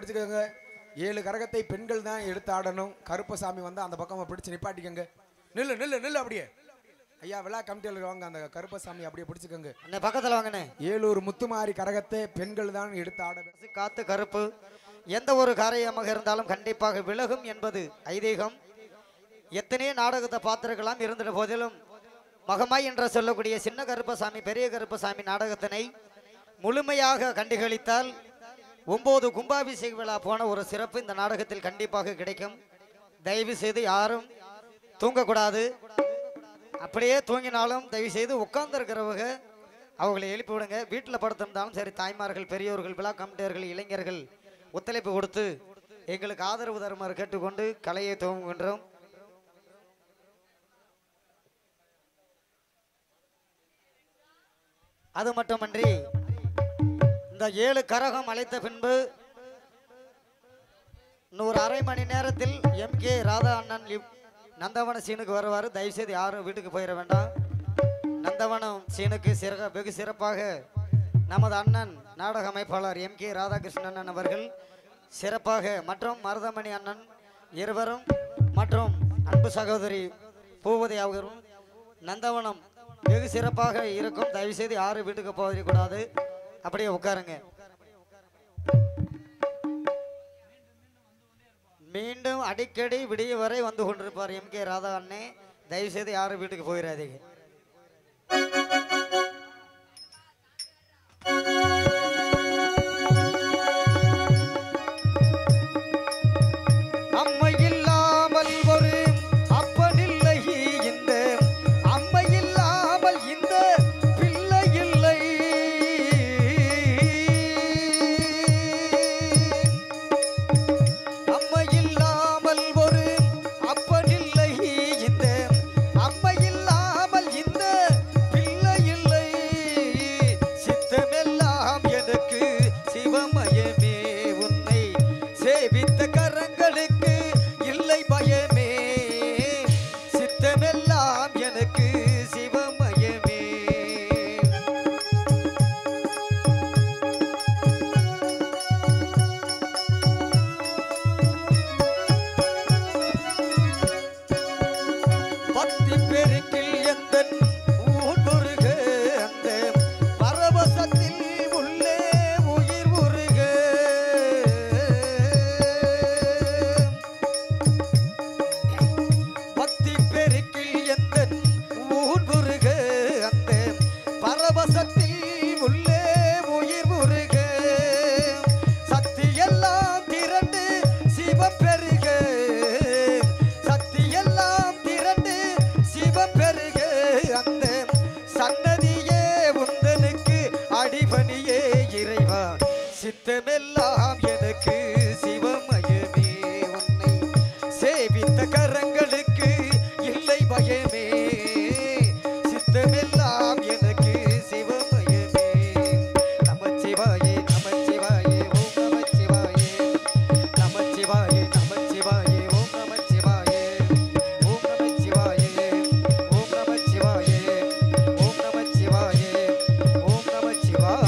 பிடிச்சுக்கோங்க ஏழு கரகத்தை பெண்கள் தான் எடுத்து ஆடணும் கருப்பசாமி வந்து அந்த பக்கமா பிடிச்சு நிப்பாட்டிக்கோங்க நில்லு நில்லு நில்லு அப்படியே ஐயா விழா கமிட்டியில் வாங்க அந்த கருப்பசாமி அப்படியே பிடிச்சுக்கோங்க அண்ணே பக்கத்தில் வாங்கண்ணே ஏழூர் முத்துமாரி கரகத்தை பெண்கள் தான் எடுத்து ஆட வேண்டும். காத்து கருப்பு எந்த ஒரு காரியமாக இருந்தாலும் கண்டிப்பாக விலகும் என்பது ஐதீகம் எத்தனையோ நாடகத்தை பார்த்திருக்கலாம் இருந்த போதிலும் மகமாய் என்று சொல்லக்கூடிய சின்ன கருப்பசாமி பெரிய கருப்பசாமி நாடகத்தினை முழுமையாக கண்டுகளித்தால் ஒன்பது கும்பாபிஷேக விழா போன ஒரு சிறப்பு இந்த நாடகத்தில் கண்டிப்பாக கிடைக்கும் தயவு செய்து யாரும் தூங்கக்கூடாது அப்படியே தூங்கினாலும் தயவு செய்து உட்கார்ந்துருக்கிறவங்க அவங்களை எழுப்பி விடுங்க வீட்டில் படுத்திருந்தாலும் சரி தாய்மார்கள் பெரியோர்கள் விழா கமிட்டியர்கள் இளைஞர்கள் ஒத்துழைப்பு கொடுத்து எங்களுக்கு ஆதரவு தருமாறு கேட்டுக்கொண்டு கலையை துவங்குகின்றோம் அது மட்டுமன்றி இந்த ஏழு கரகம் அழைத்த பின்பு இன்னொரு அரை மணி நேரத்தில் எம் கே ராதா அண்ணன் லிவ்- நந்தவன சீனுக்கு வருவார் தயவுசெய்து யாரும் வீட்டுக்கு போயிட வேண்டாம் நந்தவனம் சீனுக்கு சிறக வெகு சிறப்பாக நமது அண்ணன் நாடக அமைப்பாளர் எம் கே ராதாகிருஷ்ணன் அவர்கள் சிறப்பாக மற்றும் மருதமணி அண்ணன் இருவரும் மற்றும் அன்பு சகோதரி பூவதி அவர்களும் நந்தவனம் வெகு சிறப்பாக இருக்கும் தயவுசெய்து யாரும் வீட்டுக்கு போகக்கூடாது அப்படியே உட்காருங்க மீண்டும் அடிக்கடி விடிய வரை வந்து கொண்டிருப்பார் எம் கே ராதா அண்ணே தயவுசெய்து யாரும் வீட்டுக்கு போயிடாதீங்க அம்மை இல்லாமல் ஒரு அப்பனில்லை இந்த அம்மை இல்லாமல் இந்த பிள்ளை இல்லை அம்மை இல்லாமல் ஒரு அப்பனில்லை இந்த அம்மை இல்லாமல் இந்த பிள்ளை இல்லை சித்தமெல்லாம் எனக்கு சிவமயமே உன்னை சேவித்த கரங்களுக்கு இல்லை பயமே சித்தமெல்லாம் எனக்கு சிவமயமே பக்தி பெருக்கில் எந்த ஊர்முருக அந்த பரவசத்தில் உள்ளே உயிர் உருக பக்தி பெருக்கில் எந்த ஊர்முருக அந்த பரவசத்தில் உள்ளே உயிர் உருக சக்தி எல்லாம் திரண்டு சிவம் பெருக சக்தி எல்லாம் திரண்டு சிவம் பெருக அந்த சன்னதியே உந்தனுக்கு அடிபணியே இறைவா சித்தமெல்லாம் எனக்கு சிவமயமே உன்னை சேவித்த கரங்களுக்கு இல்லை பயமே சித்தமெல்லாம் எனக்கு சிவமயமே நமச்சிவாயே நமச்சிவாயே ஓம் நமச்சிவாயே நமச்சிவாயே நமச்சிவாயே ஓம் நமச்சிவாயே ஓம் நமச்சிவாயே ஓம் நமச்சிவாயே ஓம் நமச்சிவாயே ஓம் நமச்சிவாயே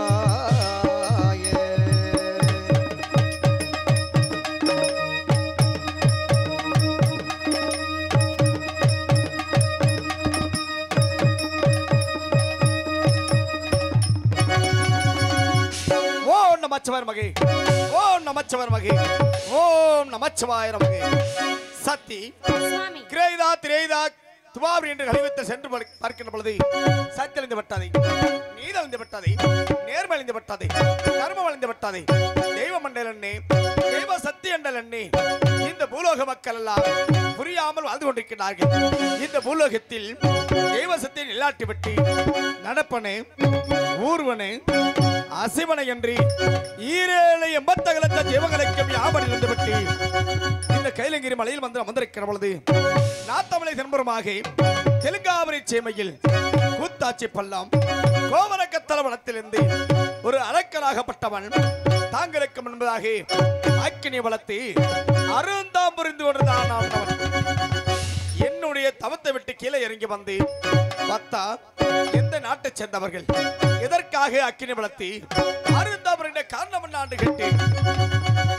ஓம் நமச்சிவாய மகே ஓம் நமச்சிவாய மகே ஓம் நமச்சிவாய மகே சத்தி சுவாமி கிரேதா திரேதா துவாபரி என்று கழிவத்தை சென்று பல- பார்க்கின்ற பொழுது சத்தியழிந்து விட்டாதே நீதழிந்து விட்டாதே நேர்மழிந்து விட்டாதே கர்மம் அழிந்து விட்டாதே தெய்வ மண்டல் எண்ணே தெய்வ சக்தி என்றல் எண்ணே இந்த பூலோக மக்கள் எல்லாம் புரியாமல் வாழ்ந்து கொண்டிருக்கிறார்கள் இந்த பூலோகத்தில் தெய்வ சக்தியை நிலாட்டி விட்டு நடப்பனே ஊர்வனே அசிவனை என்று ஈரேழு எண்பத்தகலத்த ஜீவகலைக்கும் யாபடி இருந்துவிட்டு இந்த கைலங்கிரி மலையில் வந்து அமர்ந்திருக்கிற பொழுது நாத்தமலை தென்புறமாக தெலுங்காவரி சேமையில் கூத்தாச்சி பள்ளம் கோவரக்கத்தல வனத்திலிருந்து ஒரு அரக்கனாகப்பட்டவன் தாங்களுக்கு முன்பதாக அக்கினி வளர்த்து அருந்தாம் புரிந்து கொண்டுதான் ஆனவன். என்னுடைய தவத்தை விட்டு கீழே இறங்கி வந்து பத்தா எந்த நாட்டைச் சேர்ந்தவர்கள் எதற்காக அக்கினி வளர்த்தி அருந்தாம் காரணம் என்ன ஆண்டு கேட்டு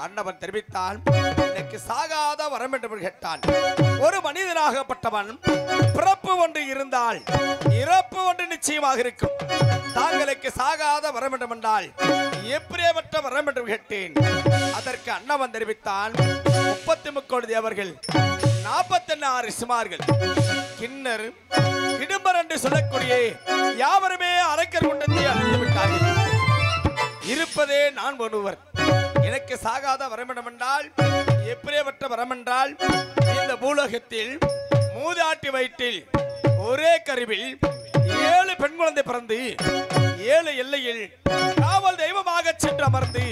அன்னவன் தெரிவித்தான் எனக்கு சாகாத வரம் என்று கேட்டான் ஒரு மனிதனாகப்பட்டவன் பிறப்பு ஒன்று இருந்தால் இறப்பு ஒன்று நிச்சயமாக இருக்கும் தாங்களுக்கு சாகாத வரம் வேண்டும் என்றால் எப்படியேப்பட்ட வரம் என்று கேட்டேன் அதற்கு அன்னவன் தெரிவித்தான் முப்பத்தி முக்கோடி தேவர்கள் நாற்பத்தி ஆறு சிமார்கள் கிண்ணர் கிடும்பர் என்று சொல்லக்கூடிய யாவருமே அரக்கர் குண்டத்தை அழிந்து விட்டார்கள் இருப்பதே நான் ஒருவர் எனக்கு சாகாத வரமிடம் என்றால் எப்படியேப்பட்ட வரம் என்றால் இந்த பூலோகத்தில் மூதாட்டி வயிற்றில் ஒரே கருவில் ஏழு பெண் குழந்தை பிறந்து ஏழு எல்லையில் காவல் தெய்வமாக சென்று அமர்ந்து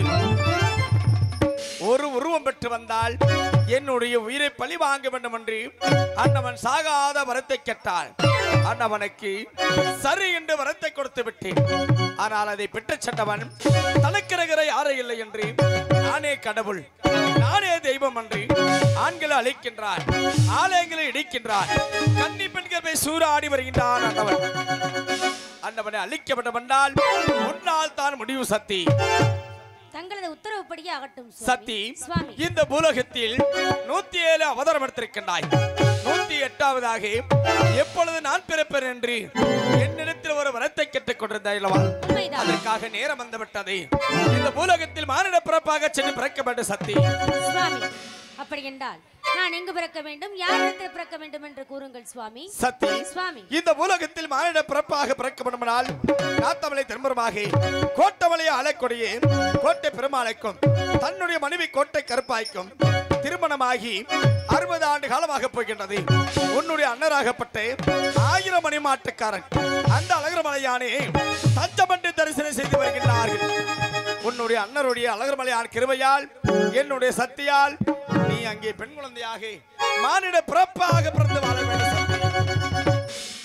ஒரு உருவம் பெற்று வந்தால் என்னுடைய உயிரை பழி வாங்க வேண்டும் என்று அண்ணவன் சாகாத வரத்தை கேட்டான் அண்ணவனுக்கு சரி என்று வரத்தை கொடுத்து விட்டேன் ஆனால் அதை பெற்றுச் சென்றவன் தனக்கிறகிற யாரும் இல்லை என்று நானே கடவுள் நானே தெய்வம் என்று ஆண்களை அழைக்கின்றான் ஆலயங்களை இடிக்கின்றான் கன்னி பெண்கள் போய் சூறாடி வருகின்றான் அண்ணவன் அண்ணவனை அழிக்க வேண்டும் என்றால் முன்னால் தான் முடிவு சக்தி தங்களது உத்தரவுப்படியே ஆகட்டும் சுவாமி. சத்தி சுவாமி இந்த பூலோகத்தில் நூத்தி ஏழு அவதாரம் எடுத்திருக்கின்றாய் நூத்தி எட்டாவதாக எப்பொழுது நான் பிறப்பேன் என்று என்னிடத்தில் ஒரு வரத்தை கேட்டுக் கொண்டிருந்தாய் அல்லவா உண்மைதான் அதற்காக நேரம் வந்துவிட்டது இந்த பூலோகத்தில் மானிட பிறப்பாக சென்று பிறக்க வேண்டும் சத்தி சுவாமி அப்படி என்றால் நான் எங்கு பிறக்க வேண்டும் யாரிடத்தில் பிறக்க வேண்டும் என்று கூறுங்கள் சுவாமி சத்தி சுவாமி இந்த பூலோகத்தில் மானிட பிறப்பாக பிறக்க வேண்டுமானால் நாத்தமலை திரும்புறமாக கோட்டமலையை அலைக்கொடியே கோட்டை பெருமாளைக்கும் தன்னுடைய மனைவி கோட்டை கருப்பாய்க்கும் திருமணமாகி அறுபது ஆண்டு காலமாக போகின்றது உன்னுடைய அண்ணராகப்பட்ட ஆயிரம் மணி மாட்டுக்காரன் அந்த அழகர் மலையானே தஞ்சமன்று தரிசனம் செய்து வருகின்றார்கள் உன்னுடைய அண்ணருடைய அழகர் மலையான கிருபையால் என்னுடைய சக்தியால் நீ அங்கே பெண் குழந்தையாக மானிட பிறப்பாக பிறந்து வாழ வேண்டும் சக்தி.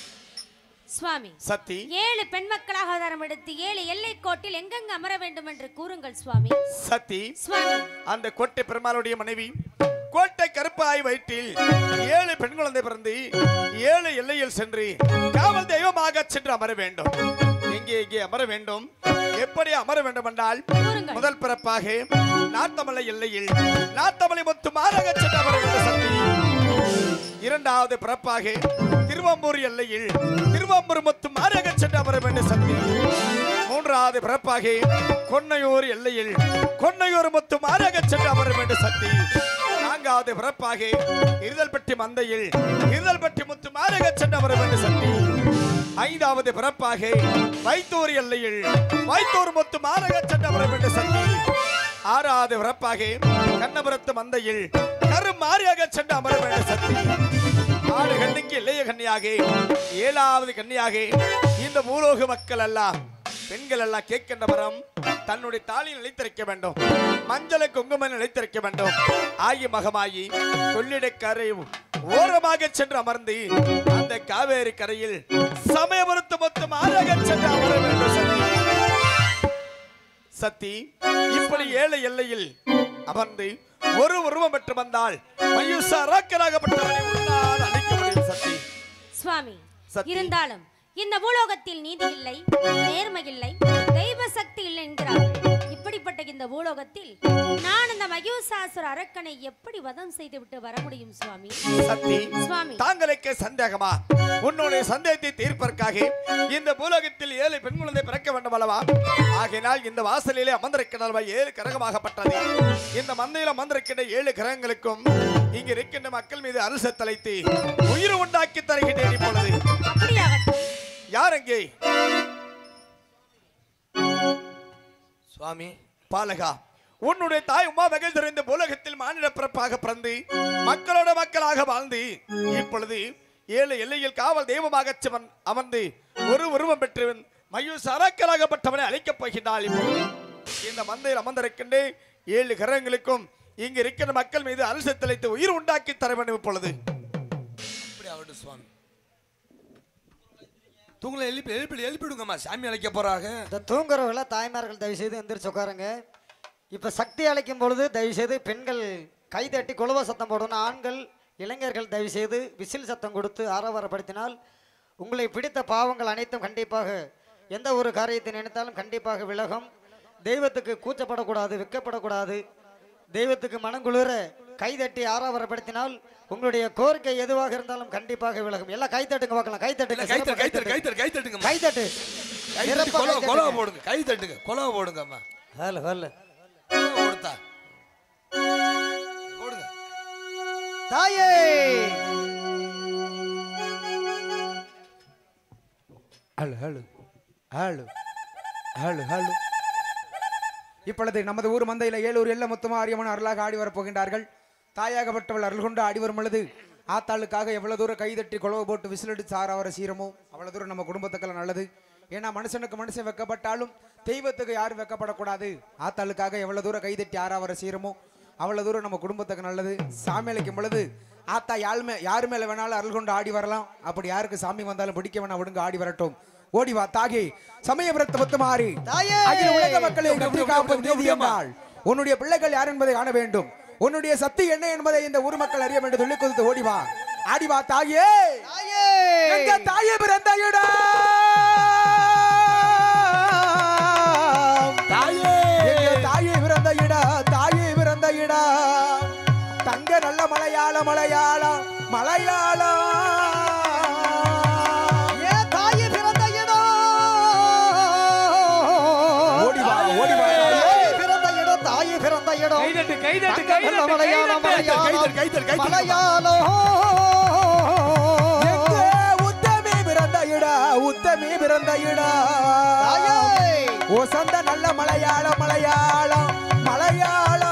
சுவாமி சக்தி ஏழு பெண் மக்களாக அவதாரம் எடுத்து ஏழு எல்லை கோட்டில் எங்கெங்கு அமர வேண்டும் என்று கூறுங்கள் சுவாமி சக்தி சுவாமி அந்த கோட்டை பெருமாளுடைய மனைவி கோட்டை கருப்பாய் வயிற்றில் ஏழு பெண் குழந்தை பிறந்து ஏழு எல்லையில் சென்று காவல் தெய்வமாக சென்று அமர வேண்டும் எங்கே எங்கே அமர வேண்டும் எப்படி அமர வேண்டும் என்றால் கூறுங்கள். முதல் பிறப்பாக நாத்தமலை எல்லையில் நாத்தமலை மொத்து மாறாக சென்று அமர வேண்டும் சக்தி இரண்டாவது பிறப்பாக திருவம்பூர் எல்லையில் திருவம்பூர் மொத்து மாறாக சென்று அமர வேண்டும் சக்தி மூன்றாவது பிறப்பாக கொன்னையூர் எல்லையில் கொன்னையூர் மொத்து மாறாக சென்று அமர வேண்டும் சக்தி நான்காவது பிறப்பாக இருதல்பட்டி மந்தையில் இருதல்பட்டி முத்து மாறாக சென்று அமர வேண்டும் சக்தி ஐந்தாவது பிறப்பாக வைத்தூர் எல்லையில் வைத்தூர் மொத்து மாறாக சென்று அமர வேண்டும் சக்தி ஆறாவது பிறப்பாக கண்ணபுரத்து மந்தையில் கரு மாறியாக சென்று அமர வேண்டும் சக்தி ஆறு கண்ணுக்கு இளைய கன்னியாக ஏழாவது கன்னியாக இந்த பூலோக மக்கள் எல்லாம் பெண்கள் எல்லாம் கேட்கின்ற வரம் தன்னுடைய தாலியில் நிலைத்திருக்க வேண்டும் மஞ்சளை குங்குமம் நிலைத்திருக்க வேண்டும் ஆகி மகமாயி கொள்ளிடக்கரை ஓரமாக சென்று அமர்ந்து அந்த காவேரி கரையில் சமயபுரத்து மொத்தம் ஆறாக சென்று அமர வேண்டும் சக்தி சத்தி இப்படி ஏழை எல்லையில் அமர்ந்து ஒரு உருவம் பெற்று வந்தால் மயூச ராக்கராகப்பட்டவனை உன்னால் அழிக்க முடியும் சத்தி சுவாமி சத்தி. இருந்தாலும் இந்த பூலோகத்தில் நீதி இல்லை நேர்மை இல்லை தெய்வ சக்தி இல்லை என்கிறார் இப்படிப்பட்ட இந்த பூலோகத்தில் நான் இந்த மயூசாசுர அரக்கனை எப்படி வதம் செய்துவிட்டு வர முடியும் சுவாமி சத்தி சுவாமி தாங்களுக்கு சந்தேகமா உன்னுடைய சந்தேகத்தை தீர்ப்பதற்காக இந்த பூலோகத்தில் ஏழு பெண் குழந்தை பிறக்க வேண்டும் அல்லவா ஆகையினால் இந்த வாசலிலே அமர்ந்திருக்கின்ற ஏழு கிரகமாகப்பட்டது இந்த மந்தையில் அமர்ந்திருக்கின்ற ஏழு கிரகங்களுக்கும் இங்கு இருக்கின்ற மக்கள் மீது அரசு தலைத்து உயிர் உண்டாக்கி தருகின்றேன் இப்பொழுது அப்படியாகட்டும் யார் அங்கே சுவாமி பாலகா உன்னுடைய தாய் உமா மகள் தெரிந்த உலகத்தில் மானிட பிறப்பாக பிறந்து மக்களோட மக்களாக வாழ்ந்து இப்பொழுது ஏழு எல்லையில் காவல் தெய்வமாக சிவன் அமர்ந்து ஒரு உருவம் பெற்றவன் மயூர் சரக்கராகப்பட்டவனை அழைக்கப் போகின்றாள் இப்பொழுது இந்த மந்தையில் அமர்ந்திருக்கின்ற ஏழு கிரகங்களுக்கும் இங்கு இருக்கிற மக்கள் மீது அரசு தலைத்து உயிர் உண்டாக்கி தர வேண்டும் இப்பொழுது இப்படி ஆகட்டும் சுவாமி தூங்கல எழுப்பி எழுப்பி எழுப்பிடுங்கம்மா சாமி அழைக்க போறாங்க இந்த தூங்குறவங்கள தாய்மார்கள் தயவு செய்து எந்திரிச்சு உட்காருங்க இப்போ சக்தி அழைக்கும் பொழுது தயவு செய்து பெண்கள் கை தட்டி குலவ சத்தம் போடணும் ஆண்கள் இளைஞர்கள் தயவு செய்து விசில் சத்தம் கொடுத்து ஆரவாரப்படுத்தினால் உங்களை பிடித்த பாவங்கள் அனைத்தும் கண்டிப்பாக எந்த ஒரு காரியத்தை நினைத்தாலும் கண்டிப்பாக விலகும் தெய்வத்துக்கு கூச்சப்படக்கூடாது வெக்கப்படக்கூடாது தெய்வத்துக்கு மனங்குளிர கைதட்டி ஆறாவரப்படுத்தினால் உங்களுடைய கோரிக்கை எதுவாக இருந்தாலும் கண்டிப்பாக விலகும் எல்லாம் கைத்தட்டுங்க பார்க்கலாம் கைத்தட்டுங்க இல்ல, கைத்தட்டு சிறப்பா கைத்தட்டு கைத்தட்டு கைத்தட்டுங்க கைத்தட்டு கைத்தட்டு சிறப்பா கொலவை கைத்தட்டுங்க. கொலவை போடுங்க கை தட்டுங்க கொலவை போடுங்க அம்மா ஹலோ ஹலோ கொலவை கொடுத்தா போடுங்க தாயே hello hello hello hello hello இப்பொழுது நமது ஊர் மந்தையில் ஏழூர் எல்ல முத்துமாரியம்மன் அருளாக ஆடி வரப் போகின்றார்கள் தாயாகப்பட்டவள் அருள் கொண்டு ஆடி வரும் பொழுது ஆத்தாளுக்காக எவ்வளவு தூரம் கைதட்டி குழவு போட்டு விசிலடிச்சு ஆறாவர சீரமோ அவ்வளவு தூரம் நம்ம குடும்பத்துக்கெல்லாம் நல்லது ஏன்னா மனுஷனுக்கு மனுஷன் வெக்கப்பட்டாலும் தெய்வத்துக்கு யாரும் வெக்கப்படக்கூடாது ஆத்தாளுக்காக எவ்வளவு தூரம் கைதட்டி ஆறாவர சீரமோ அவ்வளவு தூரம் நம்ம குடும்பத்துக்கு நல்லது சாமி அழைக்கும் பொழுது ஆத்தா யார் மே யார் மேல வேணாலும் அருள் கொண்டு ஆடி வரலாம் அப்படி யாருக்கு சாமி வந்தாலும் பிடிக்க வேணா விடுங்க ஆடி வரட்டும் ஓடி வா தாகி சமயபுரத்து முத்துமாரி தாயே! அகில உலக மக்களை அப்படி, கட்டி அப்படி, காப்பது அப்படி, நீதி அப்படி, என்றால் உன்னுடைய பிள்ளைகள் யார் என்பதை காண வேண்டும் உன்னுடைய சக்தி என்ன என்பதை இந்த ஊர் மக்கள் அறிய வேண்டும் சொல்லி குதித்து ஓடி வா ஆடி வா தாயே தாயே எங்க தாயே பிறந்த இடம் தாயே எங்க தாயே பிறந்த இடம் தாயே பிறந்த இடம் தங்க நல்ல மலையாள மலையாளம் மலையாளம் ஏ தாயே பிறந்த இடம் ஓடி வா, ஓடி வா, தாயே பிறந்த இடம் தாயே பிறந்த இடம் கைதட்டு கைதட்டு தங்க நல்ல மலையாளம் கைத்தட்டு, கைத்தட்டு, கைத்தட்டு. மலையாளம் எங்க உத்தமி பிறந்த இடம் உத்தமி பிறந்த இடம் தாயே ஓ சந்த நல்ல மலையாளம் மலையாளம் மலையாளம்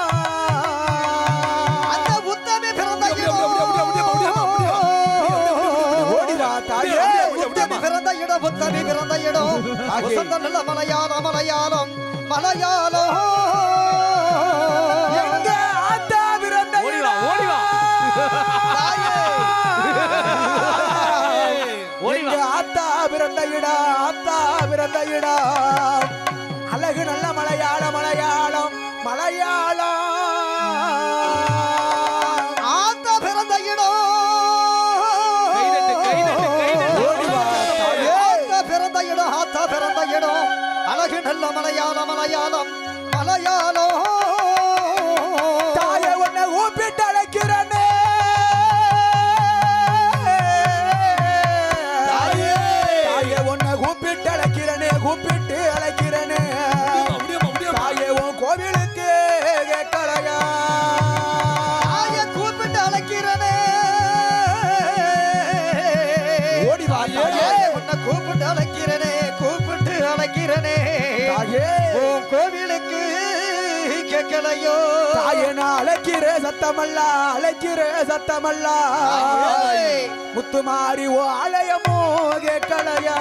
அந்த உத்தமி பிறந்த அப்படியே, அப்படியே, அப்படியே, அப்படியே, அப்படியே, ஓடி வா தாயே உத்தமி பிறந்த இடம் உத்தமி பிறந்த இடம் ஆகே. வசந்த நல்ல மலையாளம் மலையாளம் மலையாளம் எங்க ஆத்தா பிறந்த ஓடி வா, இடம். ஓடி வா. ஓடி எங்க ஆத்தா பிறந்த இடம் ஆத்தா பிறந்த இடம் அழகு நல்ல மலையாளம் மலையாளம் மலையாளம் ஆத்த பிறந்த இடம் கைதட்டு, கைதட்டு, கைதட்டு. ஓடி வா, தாயே. ஆத்த பிறந்த இடம் ஆத்த பிறந்த இடம் அழகு நல்ல மலையாளம் மலையாளம் மலையாளம் தாயை உன்னை கூப்பிட்டு அழைக்கிறேனே தாயே. தாயை உன்னை கூப்பிட்டு அழைக்கிறேனே கூப்பிட்டு அழைக்கிறேனே அப்படியே, அப்படியே, தாயே உன் கோவிலுக்கு கேட்கலையா தாயை கூப்பிட்டு அழைக்கிறனே ஓடி வா, தாயே. தாயே, உன்னை கூப்பிட்டு அழைக்கிறனே கூப்பிட்டு அழைக்கிறனே தாயே உன் கோவிலுக்கு கேட்கலையோ தாயே நான் அழைக்கிற சத்தமல்ல அழைக்கிற சத்தமல்ல தாயே. முத்துமாரி ஓ ஆலயமோ கேட்கலையா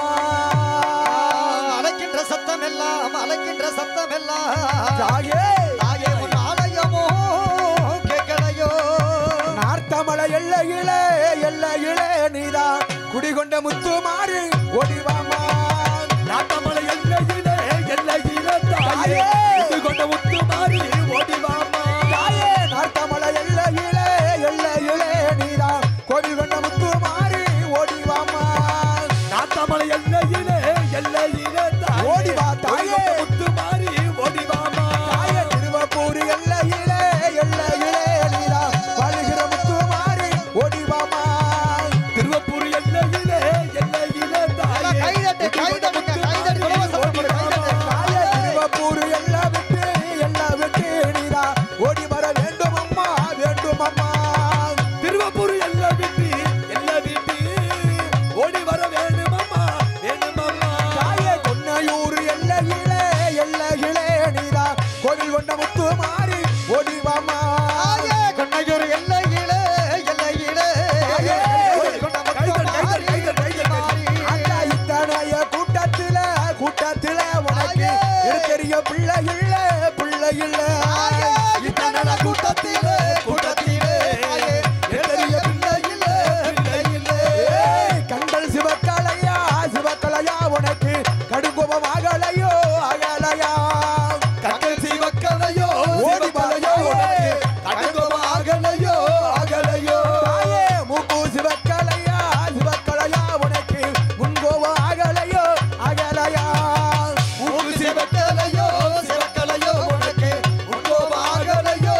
அழைக்கின்ற சத்தம் எல்லாம் அழைக்கின்ற சத்தம் எல்லாம் தாயே தாயே உன் ஆலயமோ கேட்கலையோ நார்த்தமலை எல்லையிலே எல்லையிலே நீதான் குடிகொண்ட முத்துமாரி ஓடிவாமா நாட்டமலை எல்லையிலே, எல்லையிலே தாயே. தாயே. இது கொண்ட முத்துமாரி ஓடி வாம்மா. தாயே நார்த்தமலை எல்லையிலே எல்லையிலே நீதான் கோவில் கொண்ட முத்துமாரி ஓடிவாமா நாட்டமலை எல்லையிலே, எல்லையிலே தாயே. ஓடி வா, தாயே. இது கொண்ட முத்துமாரி ஓடி வாம்மா. தாயே திருவப்பூர் எல்லையிலே எல்லையிலே நீதான் வாழ்கிற முத்துமாரி ஓடிவாமா திருவப்பூர் எல்லையிலே, எல்லையிலே தாயே. கைதட்டு கைதட்டுங்க கைதட்டு குலவசம் போடு, கைதட்டு தாயே திருவப்பூர் எல்லாம் விட்டு எல்லாம் விட்டு நீதான் ஓடி வர வேண்டும் அம்மா வேண்டும் அம்மா திருவப்பூர் எல்லை விட்டு, எல்லை விட்டு ஓடி வர வேணுமம்மா, வேணுமம்மா. தாயே கொன்னையூர் எல்லையிலே எல்லையிலே நீதான் கோவில் கொண்ட முத்து மாறி ஓடிவாமா தாயே கொண்டையூர் எல்லையிலே எல்லையிலே தாயே. கொண்ட கைதட்டு, முத்து கைதட்டு, கைதட்டு, கைதட்டு. அண்ணா இத்தனைய கூட்டத்தில கூட்டத்தில உனக்கு தாயே. இருக்கிற பிள்ளை இல்ல பிள்ளை இல்ல தாயே, இத்தனை கூட்டத்திலே, கூட்டத்திலே, எத்தனைய பிள்ளை இல்லை, பிள்ளை இல்லை. ஏய், கண்கள் சிவக்கலையா சிவக்கலையா உனக்கு கடுங்கோபம் அகலையோ அகலையா கண்கள் சிவக்கலையோ, ஓடி சிவக்கலையோ வாயே. உனக்கு கடுங்கோபம் அகலையோ, அகலையோ. தாயே மூக்கு சிவக்கலையா சிவக்கலையா உனக்கு முன்கோபம் அகலையோ அகலையா மூக்கு சிவக்கலையோ, சிவக்கலையோ உனக்கு உட்கோபம் அகலையோ,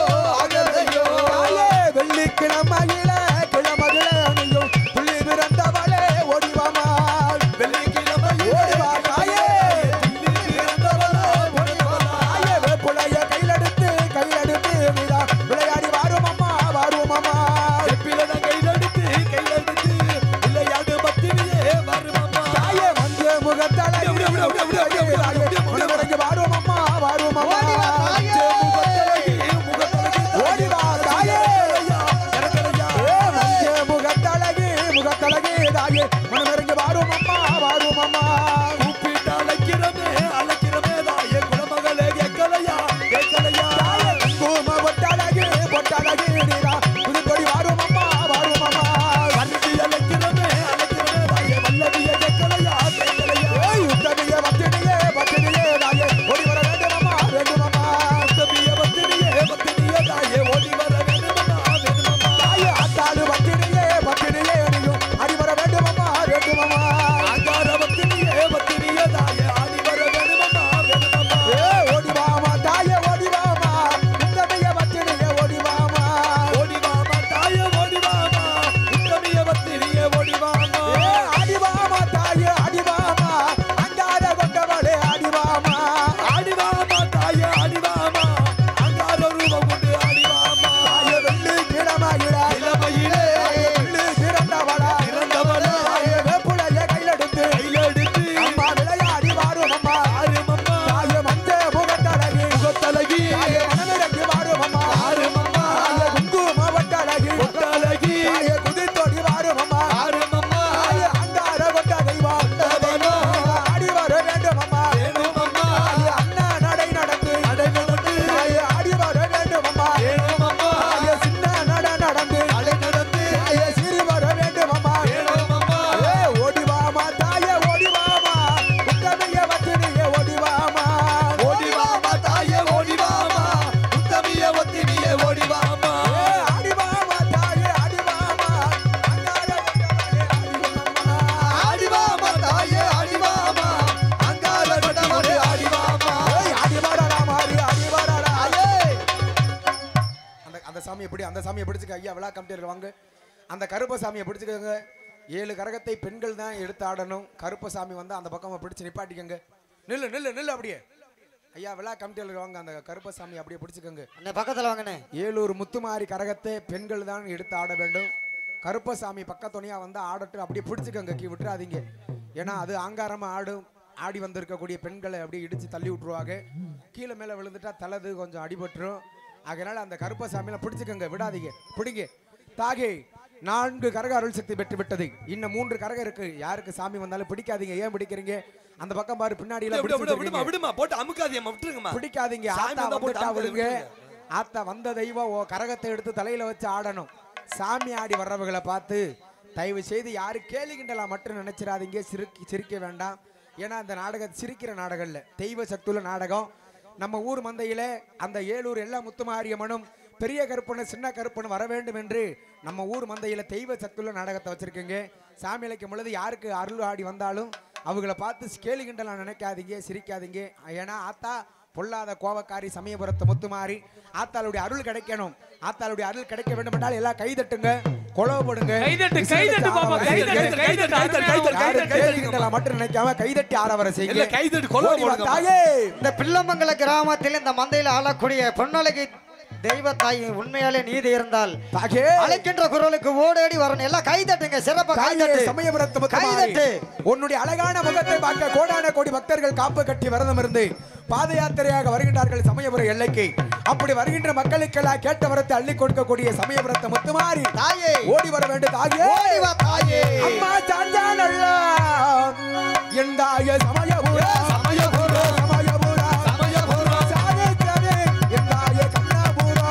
சாமியை பிடி அந்த சாமியை பிடிச்சுக்க ஐயா விழா கமிட்டியில் வாங்க அந்த கருப்பசாமியை பிடிச்சுக்கோங்க ஏழு கரகத்தை பெண்கள் தான் எடுத்து ஆடணும் கருப்பசாமி வந்து அந்த பக்கமா பிடிச்சு நிப்பாட்டிக்கங்க நில்லு நில்லு நில்லு அப்படியே ஐயா விழா கமிட்டியில் வாங்க அந்த கருப்பசாமி அப்படியே பிடிச்சுக்கோங்க அண்ணே பக்கத்துல வாங்கண்ணே ஏலூர் முத்துமாரி கரகத்தை பெண்கள் தான் எடுத்து ஆட வேண்டும் கருப்பசாமி பக்கத்துணையா வந்து ஆடட்டும் அப்படியே பிடிச்சுக்கோங்க கீ விட்டுறாதீங்க ஏன்னா அது ஆங்காரமா ஆடும் ஆடி வந்திருக்கக்கூடிய பெண்களை அப்படியே இடிச்சு தள்ளி விட்டுருவாங்க கீழே மேலே விழுந்துட்டா தலது கொஞ்சம் அடிபட்டுரும் அதனால அந்த கருப்பசாமியில பிடிச்சுக்கோங்க விடாதீங்க பிடிங்க தாகே நான்கு கரக அருள் சக்தி பெற்று விட்டது இன்னும் மூன்று கரகம் இருக்கு யாருக்கு சாமி வந்தாலும் பிடிக்காதீங்க ஏன் பிடிக்கிறீங்க அந்த பக்கம் பாரு பின்னாடி எல்லாம் விடு, பிடிச்சு விடு, விடுமா வச்சிருக்கீங்க. விடுமா போட்டு அமுக்காதீங்கம்மா விட்டுருங்கம்மா பிடிக்காதீங்க சாமி ஆத்தா வந்தா போட்டு வந்துட்டா அமுக்கு விடுங்க விட்டுருங்க. ஆத்தா வந்த தெய்வம் ஓ கரகத்தை எடுத்து தலையில வச்சு ஆடணும் சாமி ஆடி வர்றவங்களை பார்த்து தயவு செய்து யாரு கேலி கிண்டலா மட்டும் நினைச்சிடாதீங்க சிரிக்க சிரிக்க வேண்டாம் ஏன்னா அந்த நாடகம் சிரிக்கிற நாடகம் இல்ல தெய்வ சக்தியுள்ள நாடகம் நம்ம ஊர் மந்தையில அந்த ஏலூர் எல்லா முத்துமாரியம்மனும் பெரிய கருப்பனு சின்ன கருப்பனு வர வேண்டும் என்று நம்ம ஊர் மந்தையில தெய்வ சக்தியுள்ள நாடகத்தை வச்சிருக்கீங்க சாமி இழைக்கும் பொழுது யாருக்கு அருள் ஆடி வந்தாலும் அவங்கள பார்த்து கேலி கிண்டலாம் நினைக்காதீங்க சிரிக்காதீங்க ஏன்னா ஆத்தா பொல்லாத கோவக்காரி சமயபுரத்து முத்துமாரி ஆத்தாளுடைய அருள் கிடைக்கணும் ஆத்தாளுடைய அருள் கிடைக்க வேண்டும் என்றால் எல்லாம் கைதட்டுங்க கொலவப்படுங்க கைதட்டு, கைதட்டு பாப்பா, கைதட்டு, கைதட்டு, கைதட்டு, கைதட்டு, யாரும் கைதட்டு. கேலி கிண்டலா மட்டும் நினைக்காம கைதட்டி ஆரவர இல்ல செய்யுங்க கைதட்டு கொலை ஓடி வா போடுங்க தாயே இந்த பிள்ளமங்கல கிராமத்தில் இந்த மந்தையில் ஆளக்கூடிய பொன்னழகி தெய்வ தாய் உண்மையாலே நீதி இருந்தால் தாயே அழைக்கின்ற குரலுக்கு ஓடோடி வரணும் எல்லாம் கை தட்டுங்க சிறப்பா கை தாயே தட்டு சமயபுரத்து கை முத்துமாரி தட்டு உன்னுடைய அழகான முகத்தை பார்க்க கோடான கோடி பக்தர்கள் காப்பு கட்டி விரதம் இருந்து பாத யாத்திரையாக வருகின்றார்கள் சமயபுர எல்லைக்கு அப்படி வருகின்ற மக்களுக்கெல்லாம் கேட்ட வரத்தை அள்ளி கொடுக்கக்கூடிய சமயபுரத்து முத்துமாரி தாயே ஓடி வர வேண்டும் தாயே ஓடி வா தாயே அம்மா சாஞ்சானல்ல என் தாய சமயபுர சமயபுர, சமயபுர சமயபுர. சாதித்தது என் தாய கண்ணபுரா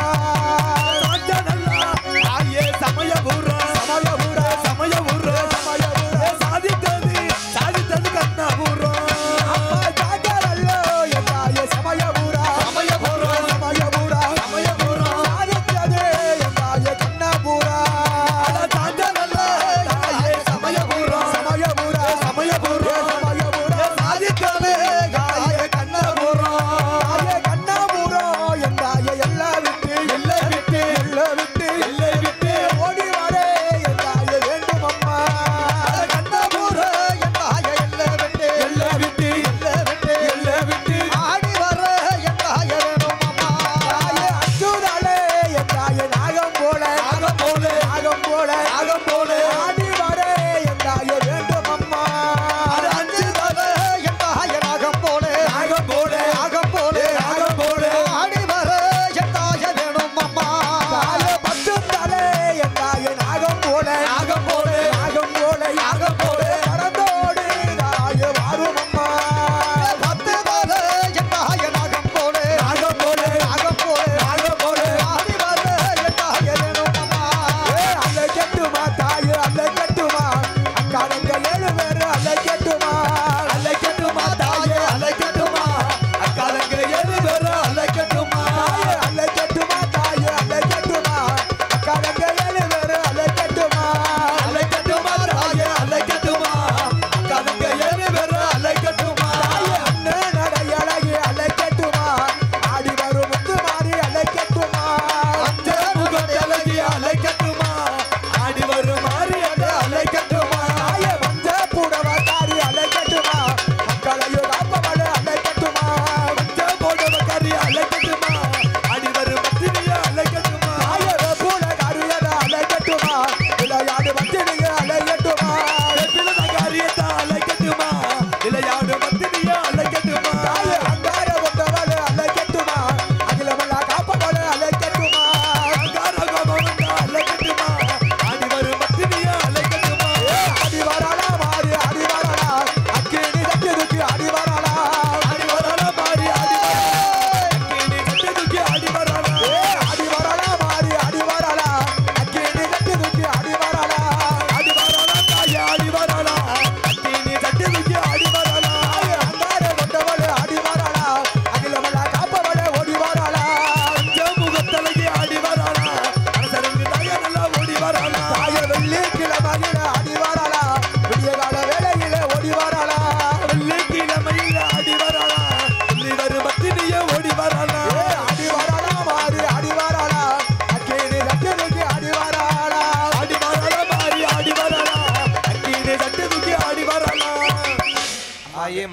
ஆயே சமயபுரா சமயபுர சமயபுரா சமயபுர சாதித்தது சாதித்தது கண்ணபுரா அம்மா சாஞ்சானல்ல என் தாய சமயபுர சமயபுரா சமயபுர சமயபுரா சாதித்தது என் தாய கண்ணபுரா சாந்தனல்ல தாயே சமயபுரா சமயபுர சமயபுரா சமயபுர சாதித்தது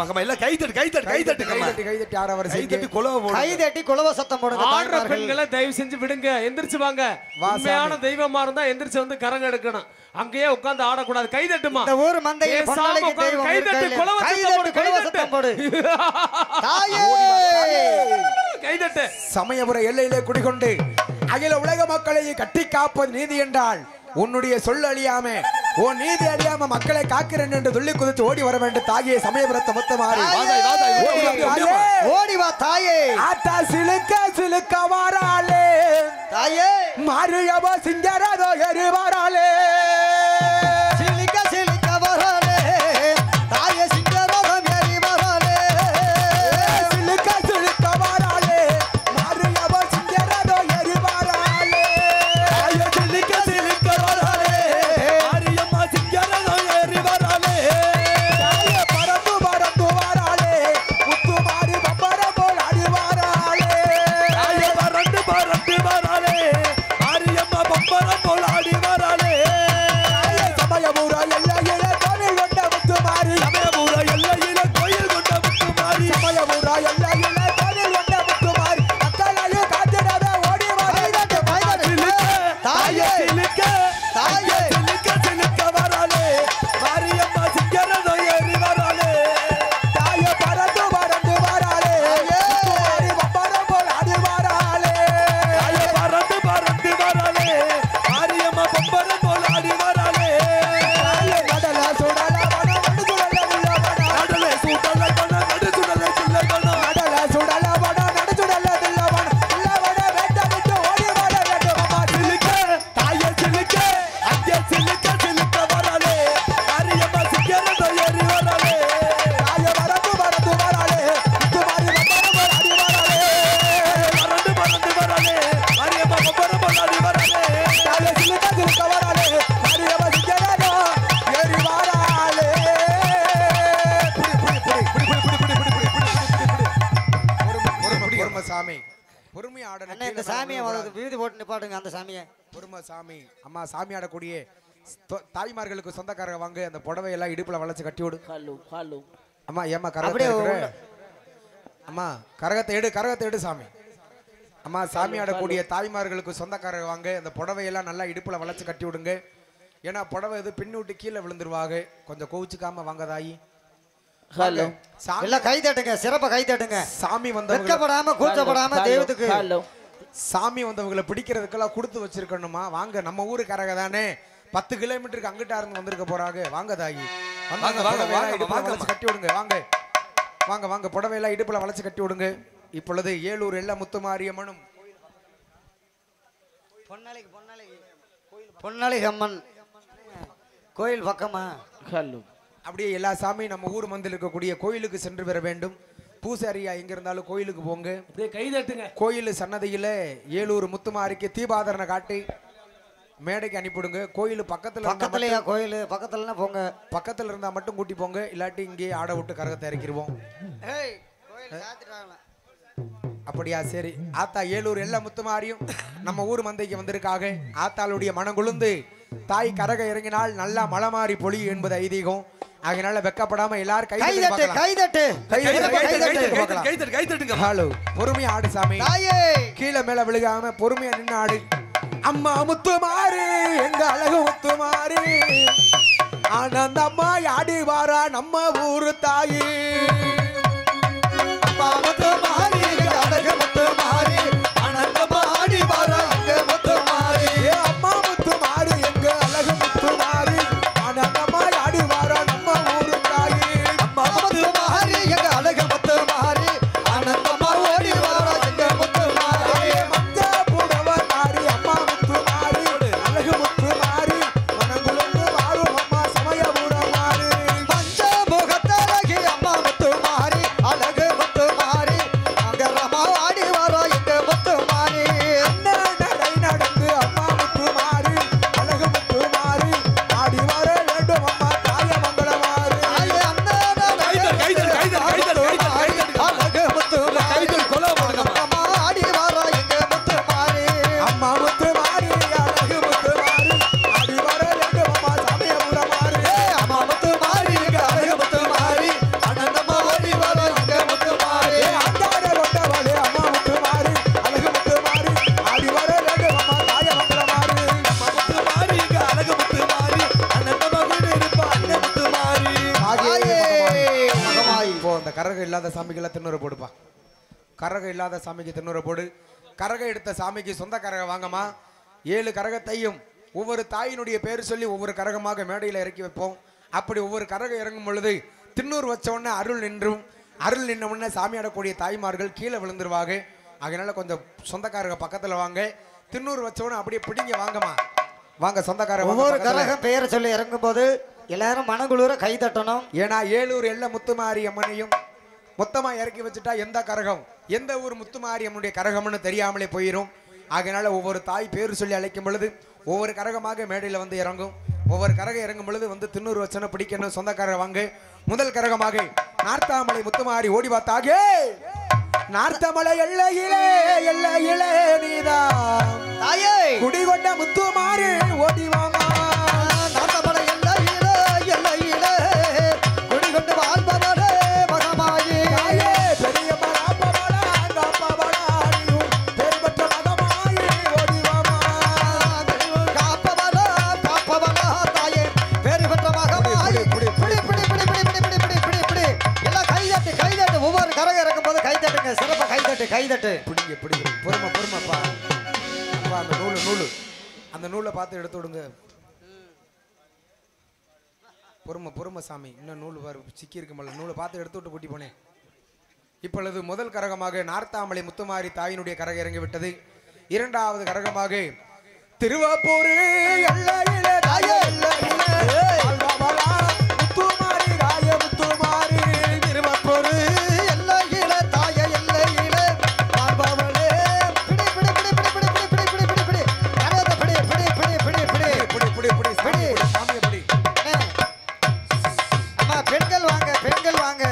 மகமா எல்லாம் கை தட்டு கை தட்டு கை தட்டு கை தட்டி கை தட்டி ஆட கை வரிசைக்கு தட்டி குலவ போடு கை தட்டி குலவ சத்தம் போடுங்க ஆடுற தாய்மார்கள். பெண்களை தயவு செஞ்சு விடுங்க எந்திரிச்சு வாங்க வா உண்மையான தெய்வமா இருந்தா எந்திரிச்சு வந்து கரங்க எடுக்கணும் அங்கேயே உட்கார்ந்து ஆடக்கூடாது கை தட்டுமா இந்த ஊர் மந்தையில் பேசாம பொன்னாளைக்கு உட்கார்ந்து தெய்வம் கை இருக்கா தட்டு, இல்லையா? குலவ கை சத்தம் போடு, தட்டு, கை குலவ தட்டு. சத்தம் போடு தாயே கை தட்டு சமயபுர எல்லையிலே குடிகொண்டு அகில உலக மக்களை கட்டி காப்பது நீதி என்றால் உன்னுடைய சொல் அழியாம உன் நீதி அழியாம மக்களை காக்கிறேன் என்று துள்ளி குதித்து ஓடி வர வேண்டும் தாகிய சமயபுரத்தை மொத்தமாறி வாதாய், வாதாய், ஓடி வா, ஓடி வா. ஓடி வா தாயே ஆத்தா சிலுக்க சிலுக்க வாராளே தாயே மாரியவ சிங்கரதோ எரி வாராளே சிலிக்க சிலிக்க வராலே தாயே சிங்கரோகம் ஏறி வராலே சிலுக்க சிலுக்க வாராளே மாரியவ சிங்கரதோ எரி வாராளே ஐயோ சிலிக்க சிலிக்க வராலே ஆரியம்மா சிங்கரதோ ஏறி வராலே தாயே பறந்து பறந்து வாராளே முத்து மாறி பம்பர போல் அடி வாராளே ஐயோ பரண்டு பரண்டு வராலே ஆரியம்மா பம்பரம் போல் ஆடி வராலே தாயே சமயபுர எல்லையிலே கோவில் கொண்ட முத்து மாறி சமயபுர எல்லையில கோயில் கொண்ட முத்து மாறி சமயபுர எல்லையிலே கோவில் கொண்ட முத்து மாறி மக்களையும் காத்திடவே ஓடி வாராளே தாயே சிலிக்க தாயே சிலிக்க சிலிக்க வராலே ஆரியம்மா சிங்கரதோ ஏறி வராலே தாயே பறந்து பறந்து வாராளே முத்து மாறி பம்பர போல் அடி வாராளே ஐயோ பரண்டு பரண்டு வராலே ஆரியம்மா பம்பரம் போல் ஆடி வராலே தாயே கடல சுடல வன வண்டு சுடல உள்ள வன கடலை சூட்டலை கண்ண நடு சுடலை சில்லை கண்ணா கடல சுடல வன நடு சுடல தில்ல வன உள்ள வன வேட்ட விட்டு ஓடி வர வேண்டும் அம்மா சிலிக்க தாயே சிலிக்க அங்கே சிலிக்க சிலிக்க வராலே ஆரியம்மா சிங்கரதோ ஏறி வராலே தாயே பறந்து பறந்து வாராளே முத்து மாறி பம்பர போல் அடி வாராளே பரண்டு பரண்டு வராலே ஆரியம்மா பம்பரம் போல் ஆடி வராலே தாயே சிலுக்க சிலுக்க வாராளே மாரியவ சிங்கரதோ ஏறி வாராளே புடி புடி புடி புடி புடி புடி புடி புடி புடி புடி பொறுமை சாமி பொறுமை ஆடணும் அண்ணே இந்த சாமியை முதல்ல வீதி போட்டு நிப்பாட்டுங்க அந்த சாமியை பொறுமை சாமி அம்மா சாமி ஆடக்கூடிய தொ- தாய்மார்களுக்கு சொந்தக்காரங்க வாங்க அந்த புடவை எல்லாம் இடுப்புல வளைச்சு கட்டி விடு ஹலோ ஹலோ அம்மா ஏமா கரகத்தை அப்படியே எடுக்கிற? உள்ள- அம்மா கரகத்தை எடு கரகத்தை எடு சாமி அம்மா சாமி ஆடக்கூடிய தாய்மார்களுக்கு சொந்தக்காரங்க வாங்க அந்த புடவையெல்லாம் நல்லா இடுப்புல வளைச்சு கட்டி விடுங்க ஏன்னா புடவை இது பின்னு விட்டு கீழே விழுந்துருவாங்க கொஞ்சம் கோவிச்சுக்காம வாங்க தாயி ஹலோ சாமி எல்லாம் கை தட்டுங்க சிறப்பா கை தட்டுங்க சாமி வந்தவங்க வெட்கப்படாம கூச்சப்படாம தெய்வத்துக்கு ஹலோ சாமி வந்தவங்களை பிடிக்கிறதுக்கெல்லாம் கொடுத்து வச்சிருக்கணுமா வாங்க நம்ம ஊருக்காரங்க தானே பத்து கிலோமீட்டருக்கு அங்கிட்டா இருந்து வந்திருக்க போறாங்க வாங்க தாயி வாங்க, வாங்க, புடவையெல்லாம் வாங்க, இடுப்புல வாங்க. வளைச்சு கட்டி விடுங்க வாங்க வாங்க வாங்க புடவையெல்லாம் இடுப்புல வளைச்சு கட்டி விடுங்க இப்பொழுது ஏலூர் எல்ல முத்துமாரியம்மனும் பொன்னாளைக்கு பொன்னாளைக்கு பொன்னாளைக்கு அம்மன் கோயில் பக்கமா ஹலோ அப்படியே எல்லா சாமியும் நம்ம ஊர் மந்தில் இருக்கக்கூடிய கோயிலுக்கு சென்று பெற வேண்டும் பூசாரியா எங்க இருந்தாலும் கோயிலுக்கு போங்க அப்படியே கை தட்டுங்க கோயில் சன்னதியில ஏலூர் முத்துமாரிக்கு தீபாதரனை காட்டி மேடைக்கு அனுப்பிவிடுங்க கோயில் பக்கத்துல இருந்தா பக்கத்துலயா கோயில் பக்கத்துலன்னா போங்க மட்டும்- பக்கத்துல இருந்தா மட்டும் கூட்டி போங்க இல்லாட்டி இங்கேயே ஆட விட்டு கரகத்தை இறக்கிடுவோம் ஏய் கோயில் சாத்திட்டாங்களா அப்படியா சரி ஆத்தா ஏலூர் எல்லா முத்துமாரியும் நம்ம ஊர் மந்தைக்கு வந்திருக்காக ஆத்தாளுடைய மனம் குளுந்து தாய் கரக இறங்கினால் நல்லா மலை மாறி பொழியும் என்பது ஐதீகம் அதனால வெக்கப்படாம எல்லாரும் கை கை தட்டி தட்டு பார்க்கலாம். கை தட்டு கை தட்டு, சிறப்பா கை கை தட்டு, தட்டு கை தட்டு. கை தட்டு கை தட்டுங்க ஹலோ பொறுமையா ஆடு சாமி தாயே கீழே மேல விழுகாம பொறுமையா நின்னு ஆடு அம்மா முத்து மாறி எங்க அழகு முத்து மாறி ஆனந்தம்மா ஆடி வாரா நம்ம ஊரு தாயி அம்மா முத்து மாறி அழகு முத்து மாறி ஆனந்தமா ஆடி வர அங்க முத்து மாறி ஏ அம்மா முத்து மாறி எங்க அழகு முத்து மாறி ஆனந்தம்மா ஆடி வாரா நம்ம ஊரு தாயி அம்மா முத்து மாறி எங்க அழகு முத்து மாறி ஆனந்தமா ஓடி வர அங்க முத்து மாறி மஞ்ச புடவ தாரி அம்மா முத்து மாறி அழகு முத்து மாறி மனங்குழந்து வாரும் அம்மா சமயபுரம் மாறி பஞ்ச முகத்தழகி அம்மா முத்து மாறி அழகு முத்து மாறி அங்க ரமா ஆடி வர எங்க கரகம் இல்லாத சாமிகளை திண்ணுற போடுப்பா கரகம் இல்லாத சாமிக்கு திண்ணுற போடு கரகம் எடுத்த சாமிக்கு சொந்த கரகம் வாங்கம்மா ஏழு கரகத்தையும் ஒவ்வொரு தாயினுடைய பேர் சொல்லி ஒவ்வொரு கரகமாக மேடையில் இறக்கி வைப்போம் அப்படி ஒவ்வொரு கரகம் இறங்கும் பொழுது திண்ணூர் வச்ச உடனே அருள் நின்றும் அருள் நின்ன உடனே சாமி ஆடக்கூடிய தாய்மார்கள் கீழே விழுந்துருவாங்க அதனால கொஞ்சம் சொந்தக்காரங்க பக்கத்தில் வாங்க திண்ணூர் வச்ச உடனே அப்படியே பிடிங்க வாங்கம்மா வாங்க சொந்தக்காரங்க வாங்க ஒவ்வொரு பக்கத்துல. கரகம் பெயரை சொல்லி இறங்கும் போது எல்லாரும் மனகுளிர கை தட்டணும் ஏன்னா ஏலூர் எல்ல முத்துமாரி அம்மனையும் மொத்தமா இறக்கி வச்சுட்டா எந்த கரகம் எந்த ஊர் முத்துமாரி அம்மனுடைய கரகம்னு தெரியாமலே போயிடும் அதனால ஒவ்வொரு தாய் பேர் சொல்லி அழைக்கும் பொழுது ஒவ்வொரு கரகமாக மேடையில் வந்து இறங்கும் ஒவ்வொரு கரகம் இறங்கும் பொழுது வந்து திண்ணூறு வச்சனை பிடிக்கணும் சொந்தக்காரர் வாங்க முதல் கரகமாக நார்த்தாமலை முத்துமாரி ஓடி பார்த்தாகே நார்த்தமலை எல்லையிலே எல்லையிலே நீதான் தாயே குடிகொண்ட முத்துமாரி ஓடி வாமா நாட்டமலை எல்லையிலே, எல்லையிலே, குடிகொண்டு வாழ்பவளே மகமாயி. தாயே பெரிய பராபரா காப்பவளாயும் பெருமற்ற மகமாயி ஓடி வாமா காப்பவளா, காப்பவளா, தாயே, பேறு பெற்ற மகமாயி. புடி, புடி, பிடி, பிடி, பிடி, பிடி, பிடி, பிடி, பிடி, பிடி. எல்லாம் கைதட்டு, கைதட்டு. ஒவ்வொரு கரகம் இறக்கும் போது கைதட்டுங்க சிறப்பா கைதட்டு கைதட்டு பிடிங்க பிடிங்க பொறுமை பொறுமைப்பா அப்பா அந்த நூலு நூலு அந்த நூலை பார்த்து எடுத்து விடுங்க பொறுமை பொறுமை சாமி இன்னும் நூல் பாரு சிக்கி இருக்குமல்ல நூலை பார்த்து எடுத்து விட்டு கூட்டி போனேன் இப்பொழுது முதல் கரகமாக நார்த்தாமலை முத்துமாரி தாயினுடைய கரகம் இறங்கி விட்டது இரண்டாவது கரகமாக திருவாப்பூர் எல்லையிலே தாயே எல்லையிலே வாழ்வாவளா, முத்துமாரி ராய முத்துமாரி திருவாப்பூர் எல்லையிலே, தாயே, எல்லையிலே, வாழ்பவளே. பிடி, பிடி, பிடி, பிடி, பிடி, பிடி, பிடி, பிடி, பிடி. கரகத்தை பிடி, பிடி, பிடி, பிடி, பிடி. புடி புடி புடி சாமி புடி, சாமியை புடி அண்ணே. அம்மா பெண்கள் வாங்க பெண்கள் வாங்க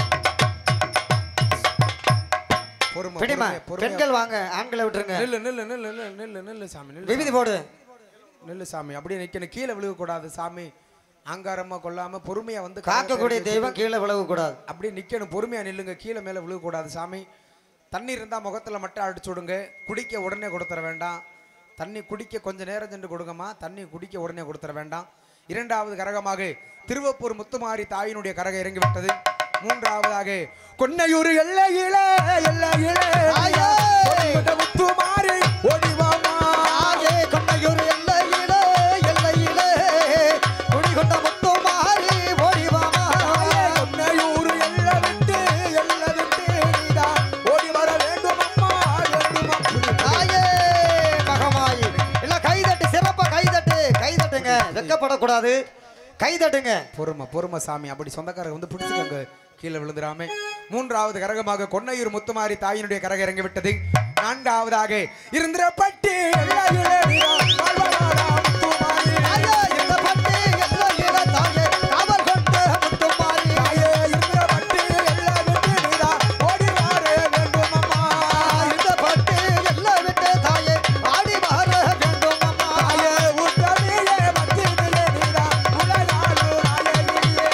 பொறுமை பிடிமா பொறுமை, பொறுமையா. பெண்கள் வாங்க ஆண்களை விட்டுருங்க நில்லு நில்லு நில்லு நில்லு நில்லு நில்லு சாமி நில்லு விபதி போடு நில்லு சாமி அப்படியே நிக்கணும் கீழே விழுகக்கூடாது சாமி அங்காரமா கொள்ளாம பொறுமையா வந்து காக்கக்கூடிய கரகத்தை தெய்வம் கீழே விழக கூடாது அப்படியே நிக்கணும் பொறுமையா நில்லுங்க கீழே மேல விழுகக்கூடாது சாமி தண்ணி இருந்தா முகத்துல மட்டும் அடிச்சு விடுங்க குடிக்க உடனே கொடுத்துற வேண்டாம் தண்ணி குடிக்க கொஞ்ச நேரம் சென்று கொடுங்கம்மா தண்ணி குடிக்க உடனே கொடுத்துற வேண்டாம் இரண்டாவது கரகமாக திருவப்பூர் முத்துமாரி தாயினுடைய கரகம் இறங்கி விட்டது மூன்றாவதாக கொன்னையூர் எல்லையில எல்லையில தாயே! முத்துமாரி ஓடிவாமா ஆயே கொண்டையூர் எல்லையிலே எல்லையிலே குடிகொண்ட முத்துமாரி ஓடிவாமா தாயே, கொன்னையூர் எல்லை விட்டு எல்லை விட்டு நீதான் ஓடி வர வேண்டும் அம்மா வேண்டும் அப்படி. தாயே மகமாயி இல்ல கைதட்டு சிறப்பா கைதட்டு கைதட்டுங்க வெக்கப்படக்கூடாது கைதட்டுங்க பொறுமை பொறுமை சாமி அப்படி சொந்தக்காரங்க வந்து பிடிச்சுக்கோங்க கீழே விழுந்துடாம மூன்றாவது கரகமாக கொன்னையூர் முத்துமாரி தாயினுடைய கரகம் இறங்கி விட்டது நான்காவதாக இருந்திரப்பட்டி எல்லையிலே நீதான் வாழ்வாளா முத்துமாரி. தாயே இந்த பட்டி எல்லையிலே தாயே காவல் கொண்ட முத்துமாரி தாயே, இருந்திரப்பட்டி எல்லை விட்டு நீதான் ஓடி வர வேண்டும் அம்மா. இந்த பட்டி எல்லை விட்டு தாயே ஆடி வர வேண்டும் அம்மா தாயே, உத்தமிழே மத்தியிலே நீதான் உலகாளும் நாயகியே.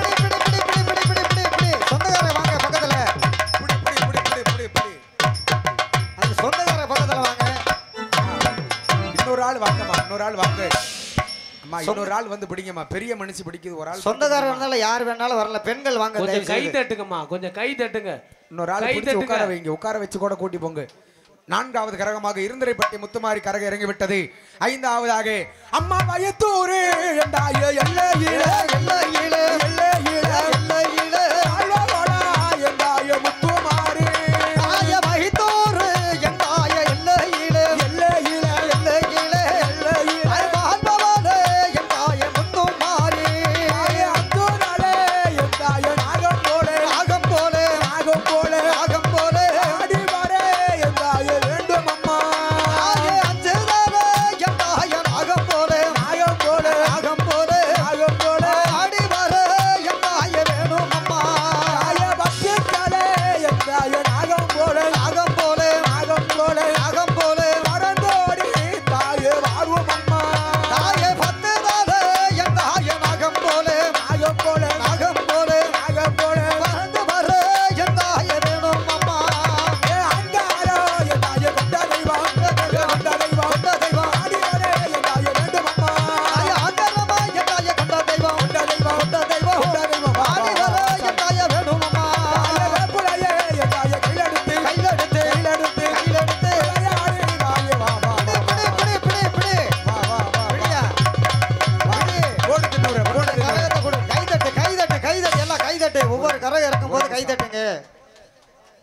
சொந்தக்கார வாங்க பக்கத்துல புடி, புடி, புடி, புடி, புடி, புடி. அந்த சொந்தக்கார பக்கத்துல வாங்க இன்னொரு ஆள் வாங்கம்மா இன்னொரு ஆள் வாங்க அம்மா இன்னொரு ஆள் வந்து பிடிங்கம்மா பெரிய மனுஷி பிடிக்குது ஒரு ஆள் சொந்தக்காரர் இருந்தாலும் யார் வேணாலும் வரல பெண்கள் வாங்க கொஞ்சம் தயவு கை செய்து. தட்டுங்கம்மா கொஞ்சம் கை தட்டுங்க இன்னொரு ஆள் கை பிடிச்சு தட்டுங்க. உட்கார வைங்க உட்கார வச்சு கூட கூட்டி போங்க நான்காவது கரகமாக இருந்தரைப்பட்டி முத்துமாரி கரகம் இறங்கி விட்டது ஐந்தாவதாக அம்மா வயத்தூரு எந்தாய எல்லையில எல்லையில, எல்லையில எல்லையில, வாழ்வாளா எந்தாய முத்துமாரி தாய மகித்தோரு எந்தாய எல்லையில, எல்லையில எல்லையில, எல்லையில வாழ்பவளே எந்தாய முத்துமாரி. தாயே அத்துணாலே எந்தாய நாகம் போலே நாகம் போலே, நாகம் போலே நாகம் போலே, ஆடி வரே எந்தாய வேண்டும் அம்மா தாயே அஞ்சுதலே எந்தாய நாகம் போலே, நாகம் போலே நாகம் போலே, நாகம் போலே ஆடி வர எந்தாய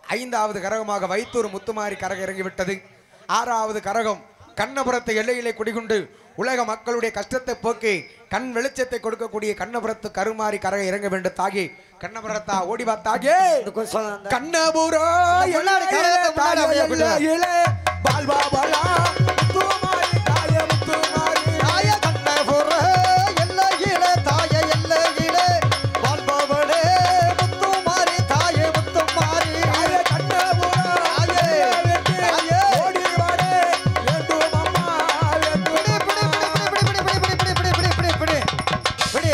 ஐந்தாவது கரகமாக வைத்தூர் முத்துமாரி கரகம் இறங்கிவிட்டது ஆறாவது கரகம் கண்ணபுரத்து எல்லையிலே குடிகொண்டு உலக மக்களுடைய கஷ்டத்தை போக்கி கண் வெளிச்சத்தை கொடுக்கக்கூடிய கண்ணபுரத்து கருமாரி கரகம் இறங்க வேண்டும் தாகி கண்ணபுரத்தா ஓடிவா தாகே இந்த கொஞ்சம் அந்த- கண்ணபுரா முன்னாடி கரகத்தை முன்னாடி அப்படியே கூட்டு வா. பால்பாபலா முத்துமாரி தாய முத்துமாரி தாய கண்ணபுர எல்லையிலே, தாய எல்லையிலே, வாழ்பவளே, முத்துமாரி, தாயே முத்துமாரி. தாய கண்ணபுரா தாயே, தாயே. ஓடி வாடே வேண்டும் அம்மா வேண்டும் பிடி, பிடி, பிடி, பிடி, பிடி, பிடி, பிடி, பிடி, பிடி, பிடி, பிடி.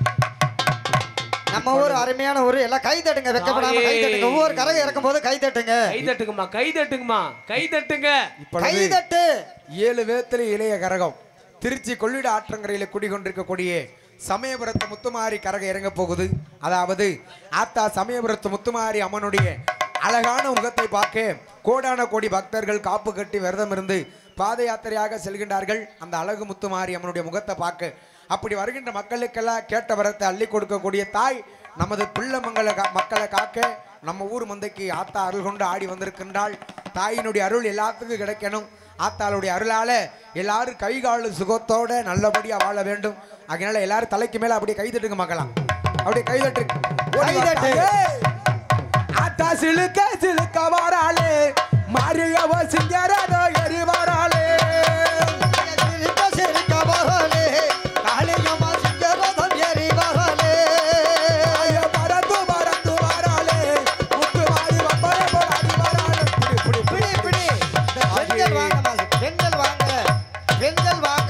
நம்ம ஊர் அருமையான ஊர் எல்லாம் கை தட்டுங்க வெக்கப்படாம கை தட்டுங்க ஒவ்வொரு கரகம் இறக்கும் போது கை தட்டுங்க கை தட்டுங்கம்மா கை தட்டுங்கம்மா கை தட்டுங்க கை இப்பொழுது தட்டு ஏழு வேத்திலே இளைய கரகம் திருச்சி கொள்ளிட ஆற்றங்கரையில் குடிகொண்டிருக்கக்கூடிய சமயபுரத்து முத்துமாரி கரகம் இறங்க போகுது அதாவது ஆத்தா சமயபுரத்து முத்துமாரி அம்மனுடைய அழகான முகத்தை பார்க்க கோடான கோடி பக்தர்கள் காப்பு கட்டி விரதம் இருந்து பாத யாத்திரையாக செல்கின்றார்கள் அந்த அழகு முத்துமாரி அம்மனுடைய முகத்தை பார்க்க அப்படி வருகின்ற மக்களுக்கெல்லாம் கேட்ட வரத்தை அள்ளி கொடுக்கக்கூடிய தாய் நமது பிள்ளை மங்களை கா- மக்களை காக்க நம்ம ஊர் மந்தைக்கு ஆத்தா அருள் கொண்டு ஆடி வந்திருக்கின்றாள் தாயினுடைய அருள் எல்லாத்துக்கும் கிடைக்கணும் ஆத்தாளுடைய அருளால எல்லாரும் கை கால் சுகத்தோட நல்லபடியா வாழ வேண்டும் அதனால எல்லாரும் தலைக்கு மேல அப்படியே கை தட்டுங்க மக்களாம் அப்படியே கை தட்டு ஓடி வா தட்டு. தாயே. ஆத்தா சிலுக்க சிலுக்க வாராளே மாரியவ சிங்கரதோ எரி வாராளே சிரிக்க சிரிக்க வரலே காளியம்மா சிங்கரதம் ஏறி வரலே ஐய பறந்து பறந்து வாராளே முத்து மாறி வம்பர போராடி வாராளே புடி புடி பிடி பிடி பெண்கள் வாங்க பெண்கள் வாங்க பெண்கள் வாங்க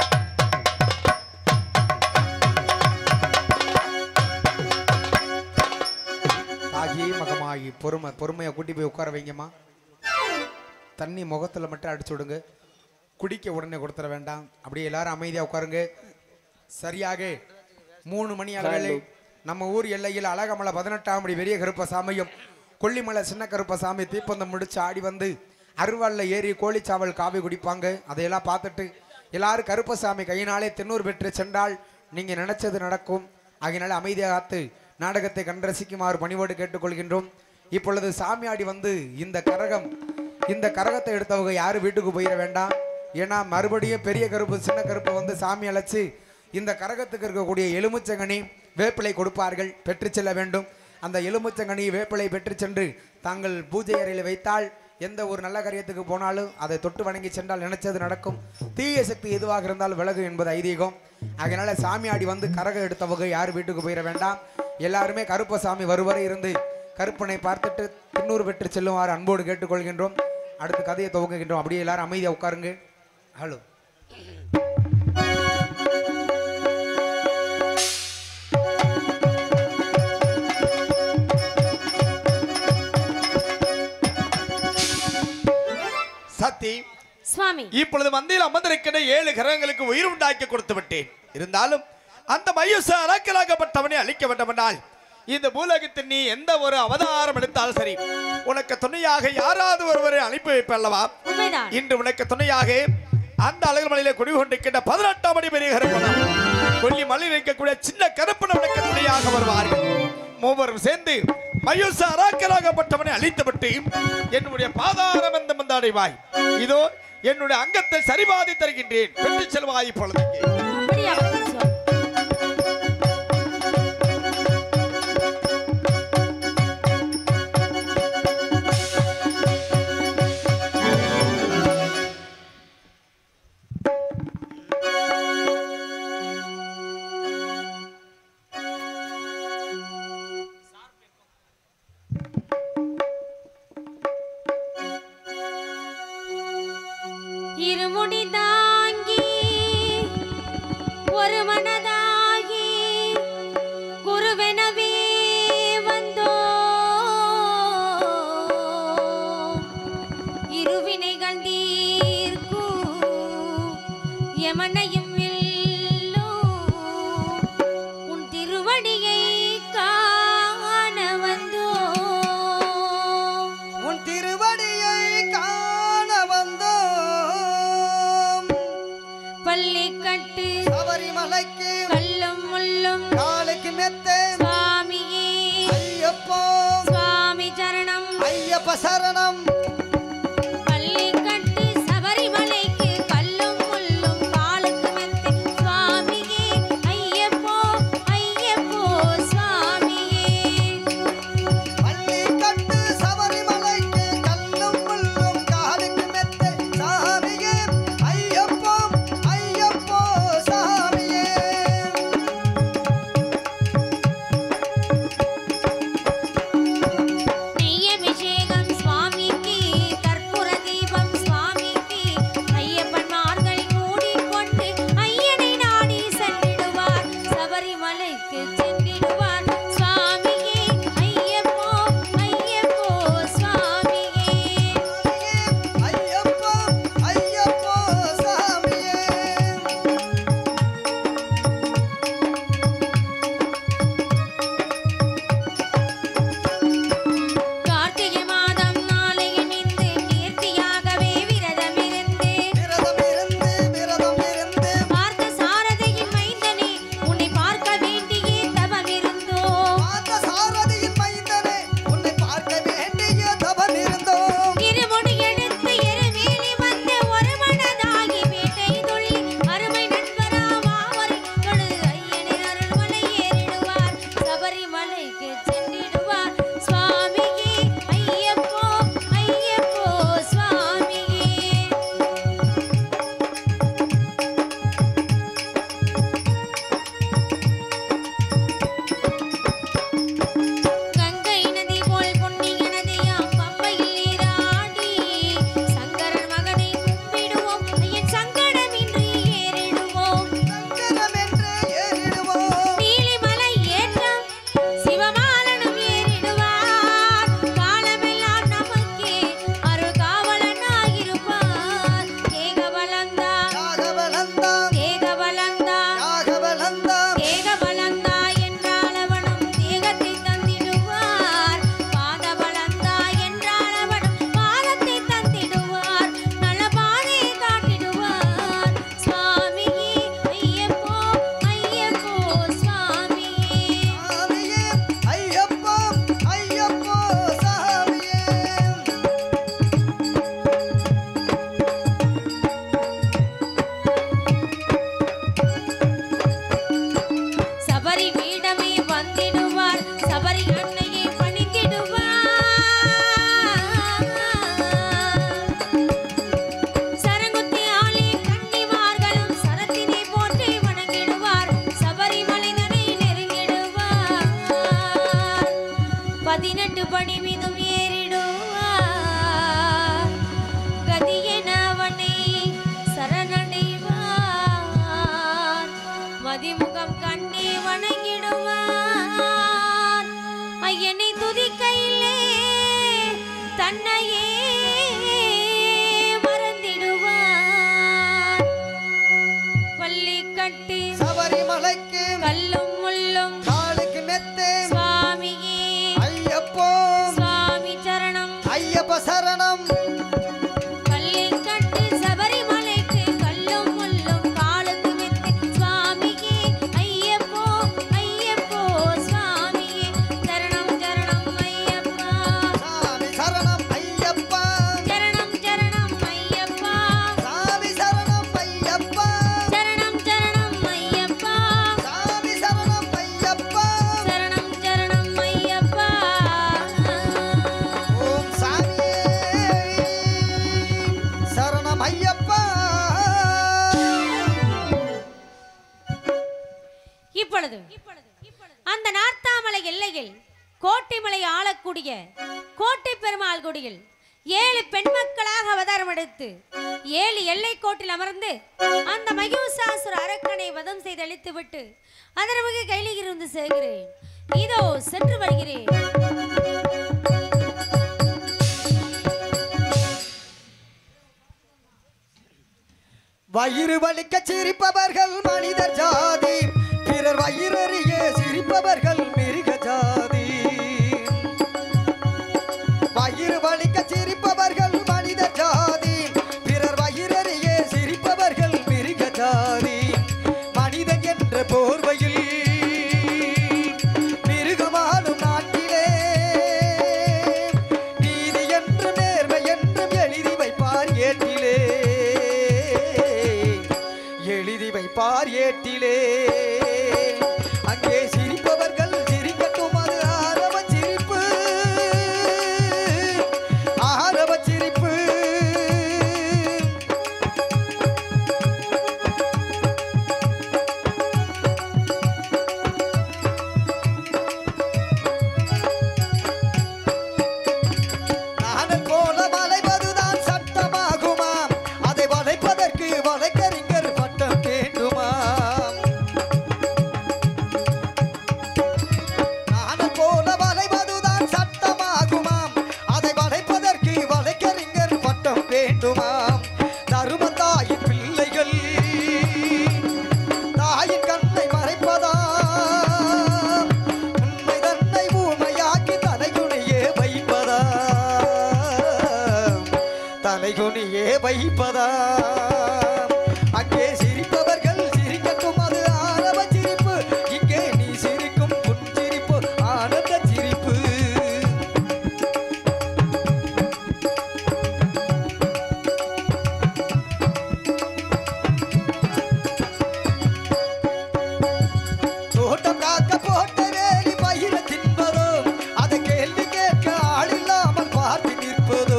தாகி மகமாகி பொறுமை பொறுமையை கூட்டி போய் உட்கார வைங்கம்மா தண்ணி முகத்துல மட்டும் அடிச்சு விடுங்க குடிக்க உடனே கொடுத்துட வேண்டாம் அப்படியே எல்லாரும் அமைதியா உட்காருங்க சரியாக மூணு மணி அளவில் நம்ம ஊர் எல்லையில் அழகமலை பதினெட்டாம் படி பெரிய கருப்பசாமியும் கொல்லிமலை சின்ன கருப்பசாமி தீப்பந்தம் முடிச்சு ஆடி வந்து அருவாளில் ஏறி கோழிச்சாவல் காவி குடிப்பாங்க அதையெல்லாம் பார்த்துட்டு எல்லாரும் கருப்பசாமி கையினாலே தென்னூர் பெற்று சென்றால் நீங்க நினைச்சது நடக்கும் ஆகையினால அமைதியாக காத்து நாடகத்தை கண்டு ரசிக்குமாறு பணிவோடு கேட்டுக்கொள்கின்றோம் இப்பொழுது சாமியாடி வந்து இந்த கரகம் இந்த கரகத்தை எடுத்தவங்க யாரும் வீட்டுக்கு போயிட வேண்டாம் ஏன்னா மறுபடியும் பெரிய கருப்பு சின்ன கருப்பு வந்து சாமி அழைச்சு இந்த கரகத்துக்கு இருக்கக்கூடிய எலுமிச்சங்கனி வேப்பிலை கொடுப்பார்கள் பெற்று செல்ல வேண்டும் அந்த எலுமிச்சங்கனி வேப்பிலை பெற்று சென்று தாங்கள் பூஜை அறையில் வைத்தால் எந்த ஒரு நல்ல காரியத்துக்கு போனாலும் அதை தொட்டு வணங்கி சென்றால் நினைச்சது நடக்கும் தீய சக்தி எதுவாக இருந்தாலும் விலகும் என்பது ஐதீகம் அதனால சாமியாடி வந்து கரகம் எடுத்தவங்க யாரும் வீட்டுக்கு போயிட வேண்டாம் எல்லாருமே கருப்பசாமி வருவரை இருந்து கருப்பனை பார்த்துட்டு தின்னூறு பெற்று செல்லுமாறு அன்போடு கேட்டுக்கொள்கின்றோம் அடுத்து கதையை துவங்குகின்றோம் அப்படியே எல்லாரும் அமைதியாக உட்காருங்க ஹலோ சத்தி சுவாமி இப்பொழுது மந்தையில் அமர்ந்திருக்கின்ற ஏழு கிரகங்களுக்கு உயிர் உண்டாக்கி கொடுத்து விட்டேன் இருந்தாலும் அந்த மையூச அலக்கலாக்கப்பட்டவனை அழிக்க வேண்டுமென்றால் இந்த பூலகத்தில் நீ எந்த ஒரு அவதாரம் எடுத்தாலும் சரி உனக்கு துணையாக யாராவது ஒருவரை அனுப்பி வைப்பல்லவா உண்மைதான் இன்று உனக்கு துணையாக அந்த அழகர் மலையில குடிகொண்டிருக்கின்ற பதினெட்டாம் மணி பெரிய கருப்பணம் கொல்லி மலையில் இருக்கக்கூடிய சின்ன கருப்பணம் உனக்கு துணையாக வருவார்கள் மூவரும் சேர்ந்து மயூச அராக்கலாகப்பட்டவனை அழித்துவிட்டு என்னுடைய பாதாரம் எந்த மந்த அடைவாய் இதோ என்னுடைய அங்கத்தை சரிபாதி தருகின்றேன் பெற்று செல்வாய் இப்பொழுது இங்கே. அப்படியா சுவாமி இருமுடி தாங்கி ஒரு மனதாகி குருவெனவே வந்தோ இருவினைகள் தீர்க்கும் எமனையும் வெல்லும் உன் திருவடியை காண வந்தோ உன் திருவடியை காண வந்தோம் பள்ளிக்கட்டு சபரிமலைக்கு கல்லும் முள்ளும் காலுக்கு மெத்த சுவாமியே ஐயப்போ சுவாமி சரணம் ஐயப்ப ஐயப்ப சரணம் பள்ளி கட்டி சபரிமலைக்கு கல்லும் முள்ளும் காலுக்கு மெத்தை சுவாமியே ஐயப்போ ஐயப்போ சுவாமியே பள்ளி கட்டு சபரிமலைக்கு கல்லும் முள்ளும் காலுக்கு மெத்தை சாமியே ஐயப்போ ஐயப்போ சாமியே நெய்யபிஷேகம் சுவாமிக்கு கற்பூர தீபம் சுவாமிக்கு ஐயப்பன்மார்கள் கூடிக்கொண்டு ஐயனை நாடி சென்றிடுவார் சபரிமலைக்கு சென்றிடுவார் சுவாமியே ஐயப்போ ஐயப்போ சுவாமியே ஐயப்போ ஐயப்போ சாமியே கார்த்திகை மாதம் நாளை இணைந்து கீர்த்தியாகவே விரதமிருந்து விரதம் இருந்து விரதம் இருந்து பார்த்த சாரதியின் மைந்தனே உன்னை பார்க்க வேண்டியே தவமிருந்தோ பார்த்த சாரதியின் மைந்தனே உன்னை பார்க்க வேண்டிய தவம் இருந்தோம் இருமுடி எடுத்து எருமேலி வந்து ஒரு மனதாகி வேட்டை துள்ளி அருமை நண்பராமாவரை தொழுது ஐயனை அருள்மலை ஏறிடுவார் சபரிமலைக்கு சென்றிடுவார் சுவாமியே ஐயப்போ ஐயப்போ சுவாமியே கங்கை நதி போல் புண்ணிய நதியாம் பம்பையில் நீராடி சங்கரன் மகனை கும்பிடுவோம் என் சங்கடமின்றி ஏறிடுவோம் சங்கரமென்று ஏறிடுவோம் நீலிமலை ஏற்றம் சிவமாலனும் ஏறிடுவார் காலமெல்லாம் நமக்கே அருள் காவலனாயிருப்பார் ஏகபலந்தா யாகவலந்தாம் ஏகபலந்தா யாகவலந்தாம் ஏகபலந்தா என்றால் அவனும் தேகத்தை தந்திடுவார் பாதபலந்தா என்றால் அவனும் பாதத்தை தந்திடுவார் நல்ல பாதையை காட்டிடுவார் சுவாமியே ஐயப்போ ஐயப்போ சுவாமியே சாமியே ஐயப்போ ஐயப்போ சாமியே சபரி பீடமே வந்திடுவார் சபரி அன்னையை பணிந்திடுவார் சரங்குத்தி ஆளே கன்னிமார்களும் சரத்தினை போற்றி வணங்கிடுவார் சபரிமலைதனை நெருங்கிடுவார் பதினெட்டு படி மீதும் ஏறிடுவார் கதியனவனை சரணடைவார் மதிமுகம் கண்ணே வணங்கிடுவார் ஐயனை துதிக்கையிலே தன்னையே மறந்திடுவார் பள்ளி கட்டி சபரிமலைக்கு கல்லும் முள்ளும் காலுக்கு மெத்தே சுவாமியே ஐயப்போ சுவாமி சரணம் ஐயப்ப சரணம் பள்ளி கட்டு சபரிமலைக்கு கல்லும் முள்ளும் காலுக்கு மெத்தை சுவாமியே ஐயப்போ ஐயப்போ சுவாமியே சரணம் சரணம் ஐயப்பா சாமி சரணம் ஐயப்பா சரணம் சரணம் ஐயப்பா சாமி சரணம் ஐயப்பா சரணம் சரணம் ஐயப்பா சாமி சரணம் ஐயப்பா சரணம் சரணம் ஐயப்பா ஓம் சாமியே சரணம் ஐயப்பா இப்பொழுது அந்த நார்த்தாமலை எல்லையில் கோட்டைமலை ஆளக்கூடிய கோட்டை பெருமாள் குடியில் ஏழு பெண் மக்களாக அவதாரம் எடுத்து ஏழு எல்லை கோட்டில் அமர்ந்து அந்த மகிஷாசுர அரக்கனை வதம் செய்து அழித்துவிட்டு அதற்கு கையில் இருந்து சேர்கிறேன் இதோ சென்று வருகிறேன் வயிறு வலிக்க சிரிப்பவர்கள் மனிதர் ஜாதி பிறர் வயிறறிய சிரிப்பவர்கள் மிருக ஜாதி வயிறு வலிக்க சிரிப்பவர்கள் மனிதர் ஜாதி பிறர் வயிறறிய சிரிப்பவர்கள் மிருக ஜாதி மனிதன் என்ற போர்வையில் மிருகமானும் நாட்டிலே நீதி என்ற சிரிப்பார் ஏட்டிலே அங்கே சிரிப்பவர்கள் சிரிக்கட்டும் அது ஆரவ சிரிப்பு ஆரவ சிரிப்பு நாணல் போல வளைவதுதான் சட்டமாகுமாம் அதை வளைப்பதற்கு வளைக்கறிஞர் பட்டம் வேண்டுமாம் நாணல் போல வளைவதுதான் சட்டமாகுமாம் அதை வளைப்பதற்கு வளைக்கறிஞர் பட்டம் வேண்டுமாம் தருமத்தாயின் பிள்ளைகள் தாயின் கண்ணை மறைப்பதாம் உண்மை தன்னை ஊமையாக்கி தலைகுனியே வைப்பதாம் தலைகுனியே வைப்பதாம் அங்கே சிரிப்பவர்கள் சிரிக்கட்டும் அது ஆரவ சிரிப்பு இங்கே நீ சிரிக்கும் புன்சிரிப்பு ஆனந்த சிரிப்பு தோட்டம் காக்க போட்ட வேலி பயிர தின்பதோ அதை கேள்வி கேட்க ஆளில்லாமல் பார்த்து நிற்பதோ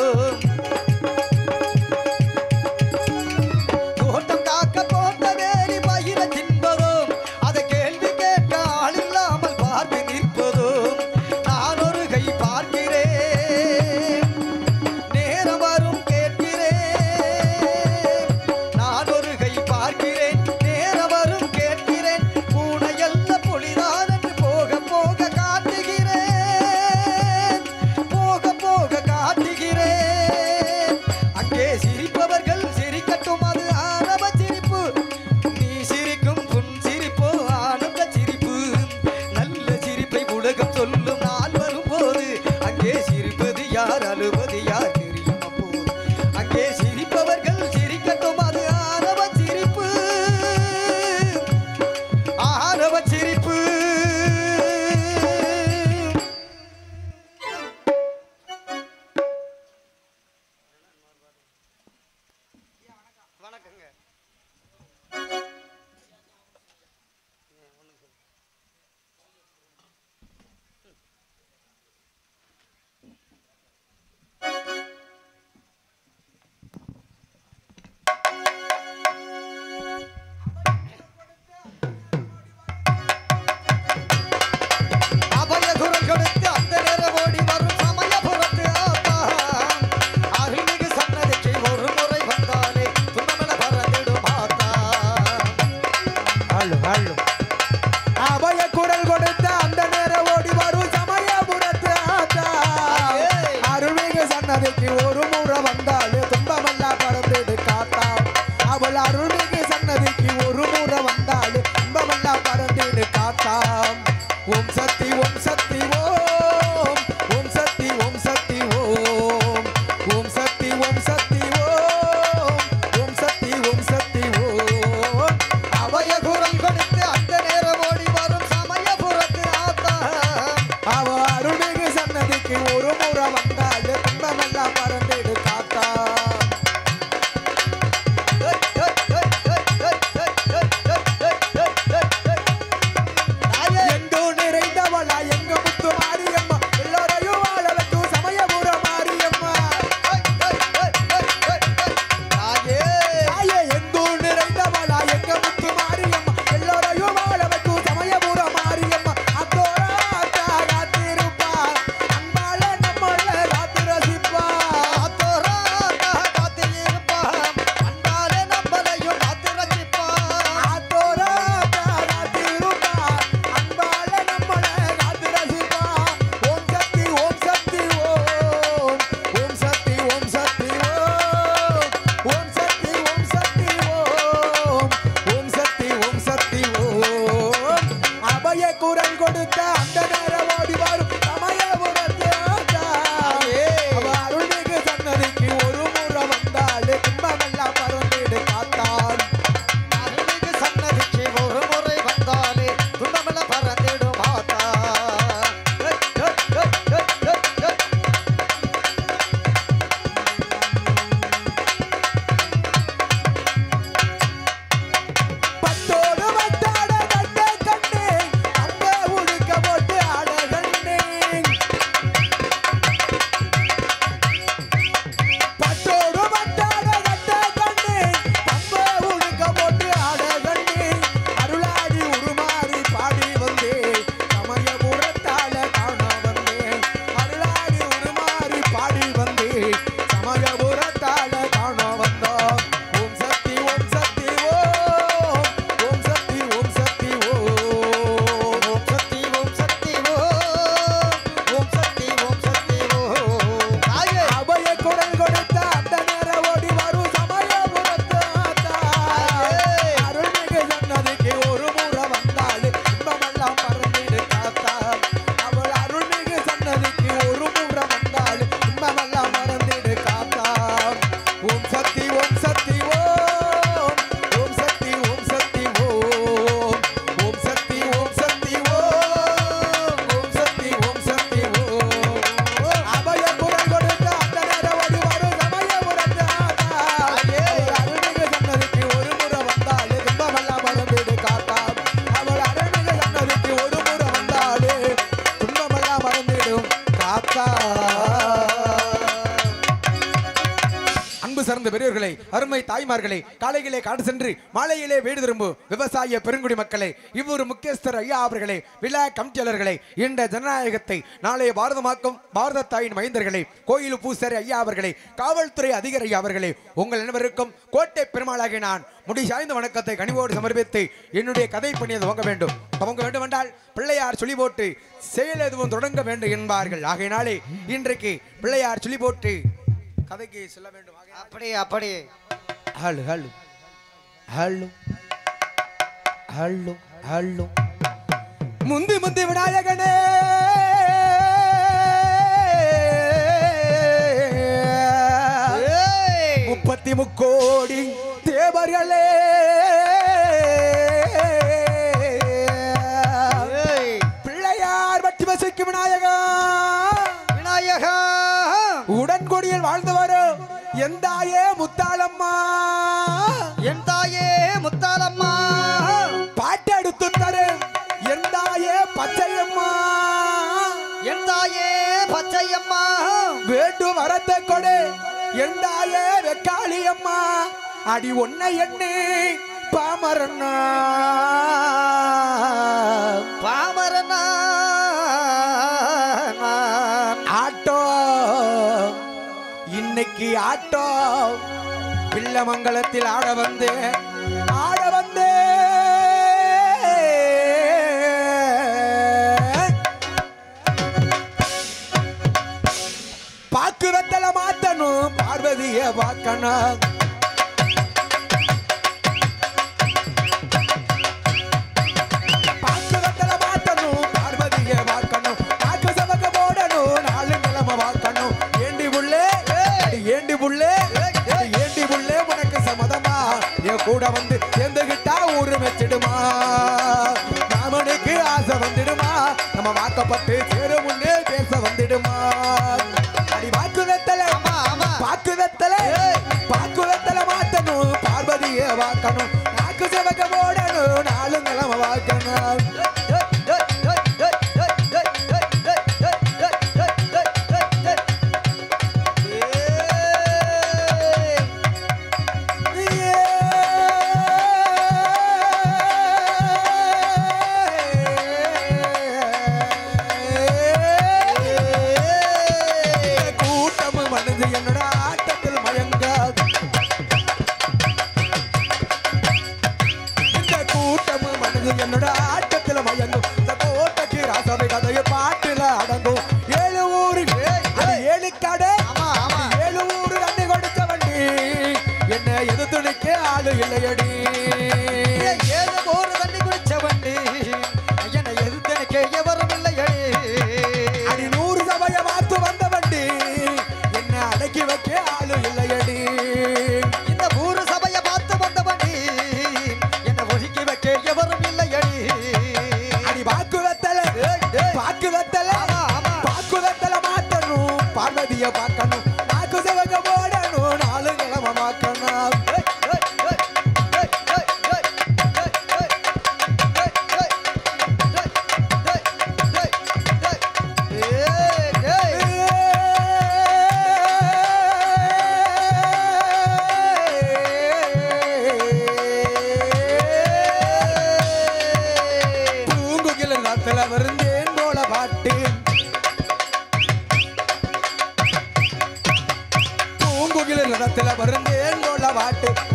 தோட்டம் காக்க போட்ட வேலி பயிர தின்பதோ அதை கேள்வி கேட்க ஆளில்லாமல் பார்த்து நிற்பதோ நான் ஒரு கை பார்க்கிறேன் நேரம் வரும் கேட்கிறேன் நான் ஒரு கை பார்க்கிறேன் நேரம் வரும் கேட்கிறேன் பூனையல்ல புலிதான் என்று போக போக காட்டுகிறேன் போக போக காட்டுகிறேன் அங்கே சிரிப்பவர்கள் சிரிக்கட்டும் அது ஆரவ சிரிப்பு நீ சிரிக்கும் புன் சிரிப்போ ஆனந்த சிரிப்பு நல்ல சிரிப்பை உலகம் சொல்லும் நாள் வரும்போது அங்கே சிரிப்பது யார் அழுவது யார் தெரியும் அப்போது அங்கே சிரிப்பவர்கள் சிரிக்கட்டும் அது ஆரவ சிரிப்பு ஆரவ சிரிப்பு வணக்கங்க அபய குரல் கொடுத்து அந்த நேரம் ஓடி வரும் சமயபுரத்து ஆத்தா அருள்மிகு சன்னதிக்கு ஒரு முறை வந்தாலே துணமல பறந்திடும் ஆத்தா ஆளு ஆளு அபய குரல் கொடுத்த அந்த நேரம் ஓடி வரும் சமயபுரத்து ஆத்தா ஏய். அருள்மிகு சன்னதிக்கு ஒரு முறை வந்தாலே துன்பமெல்லாம் பறந்துடு காத்தா அவள் அருள்மிகு சன்னதிக்கு ஒரு முறை வந்தாலே துன்பமெல்லாம் பறந்துடு காத்தா ஓம் சக்தி ஓம் சக்தி ஓம் ஓம் சக்தி ஓம் சக்தி ஓம் ஓம் சக்தி ஓம் சக்தி ஓம் ஓம் சக்தி ஓம் சக்தி ஓம் அபய குரல் கொடுத்து அந்த நேரம் ஓடி வரும் சமயபுரத்து ஆத்தா அவ அருள்மிகு சன்னதிக்கு ஒரு முறை வந்தால் துன்பமெல்லாம் மறந்துடு காத்தா ஏய், ஏய், ஏய். பெரியோர்களே அருமை தாய்மார்களே காலையிலே காடு சென்று மாலையிலே வீடு திரும்பும் விவசாய பெருங்குடி மக்களே இவ்வொரு முக்கியஸ்தர் ஐயா அவர்களே விழா கமிட்டியாளர்களே இந்த ஜனநாயகத்தை நாளைய பாரதமாக்கும் பாரத தாயின் மைந்தர்களே கோயில் பூசரி ஐயா அவர்களே காவல்துறை அதிகாரி ஐயா அவர்களே உங்கள் அனைவருக்கும் கோட்டை பெருமாளாகிய நான் முடி சாய்ந்த வணக்கத்தை கனிவோடு சமர்ப்பித்து என்னுடைய கதை பணியை துவங்க வேண்டும் துவங்க வேண்டும் என்றால் பிள்ளையார் சொல்லி போட்டு செயல் எதுவும் தொடங்க வேண்டும் என்பார்கள் ஆகையினாலே இன்றைக்கு பிள்ளையார் சொல்லி போட்டு கதைக்கு செல்ல வேண்டும் ஆகையினாலே- அப்படி அப்படி hello hello hello hello hello முந்தி முந்தி விநாயகனே ஏய்! முப்பத்தி முக்கோடி தேவர்களே ஏய்! பிள்ளையார் வட்டி வசிக்கும் விநாயகா விநாயகா உடன்கொடியில் வாழ்ந்து வரும் எந்தாயே முத்தாளம்மா என் தாயே முத்தாலம்மா பாட்டெடுத்து தரு எந்தாயே பச்சையம்மா என் தாயே பச்சையம்மா வேண்டு வரத்தை கொடு எந்தாயே வெக்காளியம்மா அடி ஒன்னை எண்ணி பாமரண்ணா பாமரனா நான். ஆட்டோ இன்னைக்கு ஆட்டோ பிள்ளமங்கலத்தில் ஆட வந்து ஆட வந்து பாக்கு வெத்தல மாத்தணும் பார்வதிய பார்க்கணும் பாக்கு வெத்தல மாத்தணும் பார்வதிய பார்க்கணும் பாக்கு சமக்க போடணும் நாலு நிலம பார்க்கணும் ஏண்டி புள்ளே அடி ஏண்டி புள்ளே அடி ஏண்டி புள்ளே உனக்கு சம்மதமா என் கூட வந்து சேர்ந்துகிட்டா ஊரு வச்சிடுமா மாமனுக்கு ஆசை வந்துடுமா நம்ம வாக்கப்பட்டு சேர முன்னே பேச வந்துடுமா அடி வாக்கு வெத்தல ஆமா, ஆமா. பாக்கு வெத்தல பாக்கு வெத்தல மாத்தணும் பார்வதிய வாக்கணும் நாக்கு செவக்க போடணும் நாலு நிலம வாக்கணும் கூட்டம் மனது என்னோட ஆட்டத்தில் மயங்காது இந்த கூட்டம் மனது என்னோட ஆட்டத்தில் மயங்கும் இந்த கோட்டைக்கு ராசவை கதைய பாட்டுல அடங்கும் ஏழு ஊரில் அது ஏழு கடை ஆமா, ஆமா. ஏழு ஊரு தண்ணி கொடுத்த வண்டி என்ன எது துணிக்க ஆளு இல்லையடி ஏழு போர் தண்ணி குடிச்ச வண்டி என்னை எதிர்த்தனுக்கு எவரும் இல்லையடி அடி நூறு சபைய பார்த்து வந்த வண்டி என்ன அடக்கி வைக்க ஆளு இல்லையடி இந்த ஊரு சபையை பார்த்து வந்த வண்டி என்னை ஒதுக்கி வைக்க எவரும் இல்லையடி அடி பாக்கு வெத்தல பாக்கு வெத்தல ஆமா, ஆமா. பாக்கு வெத்தல மாத்தணும் பார்வதிய பார்க்கணும் நாக்கு சிவக போடணும் நாலு கிழமை பார்க்கணும் பூங்குகில ரத்துல வருந்தேன் போல பாட்டு பூங்குகில ரத்துல வருந்தேன் போல பாட்டு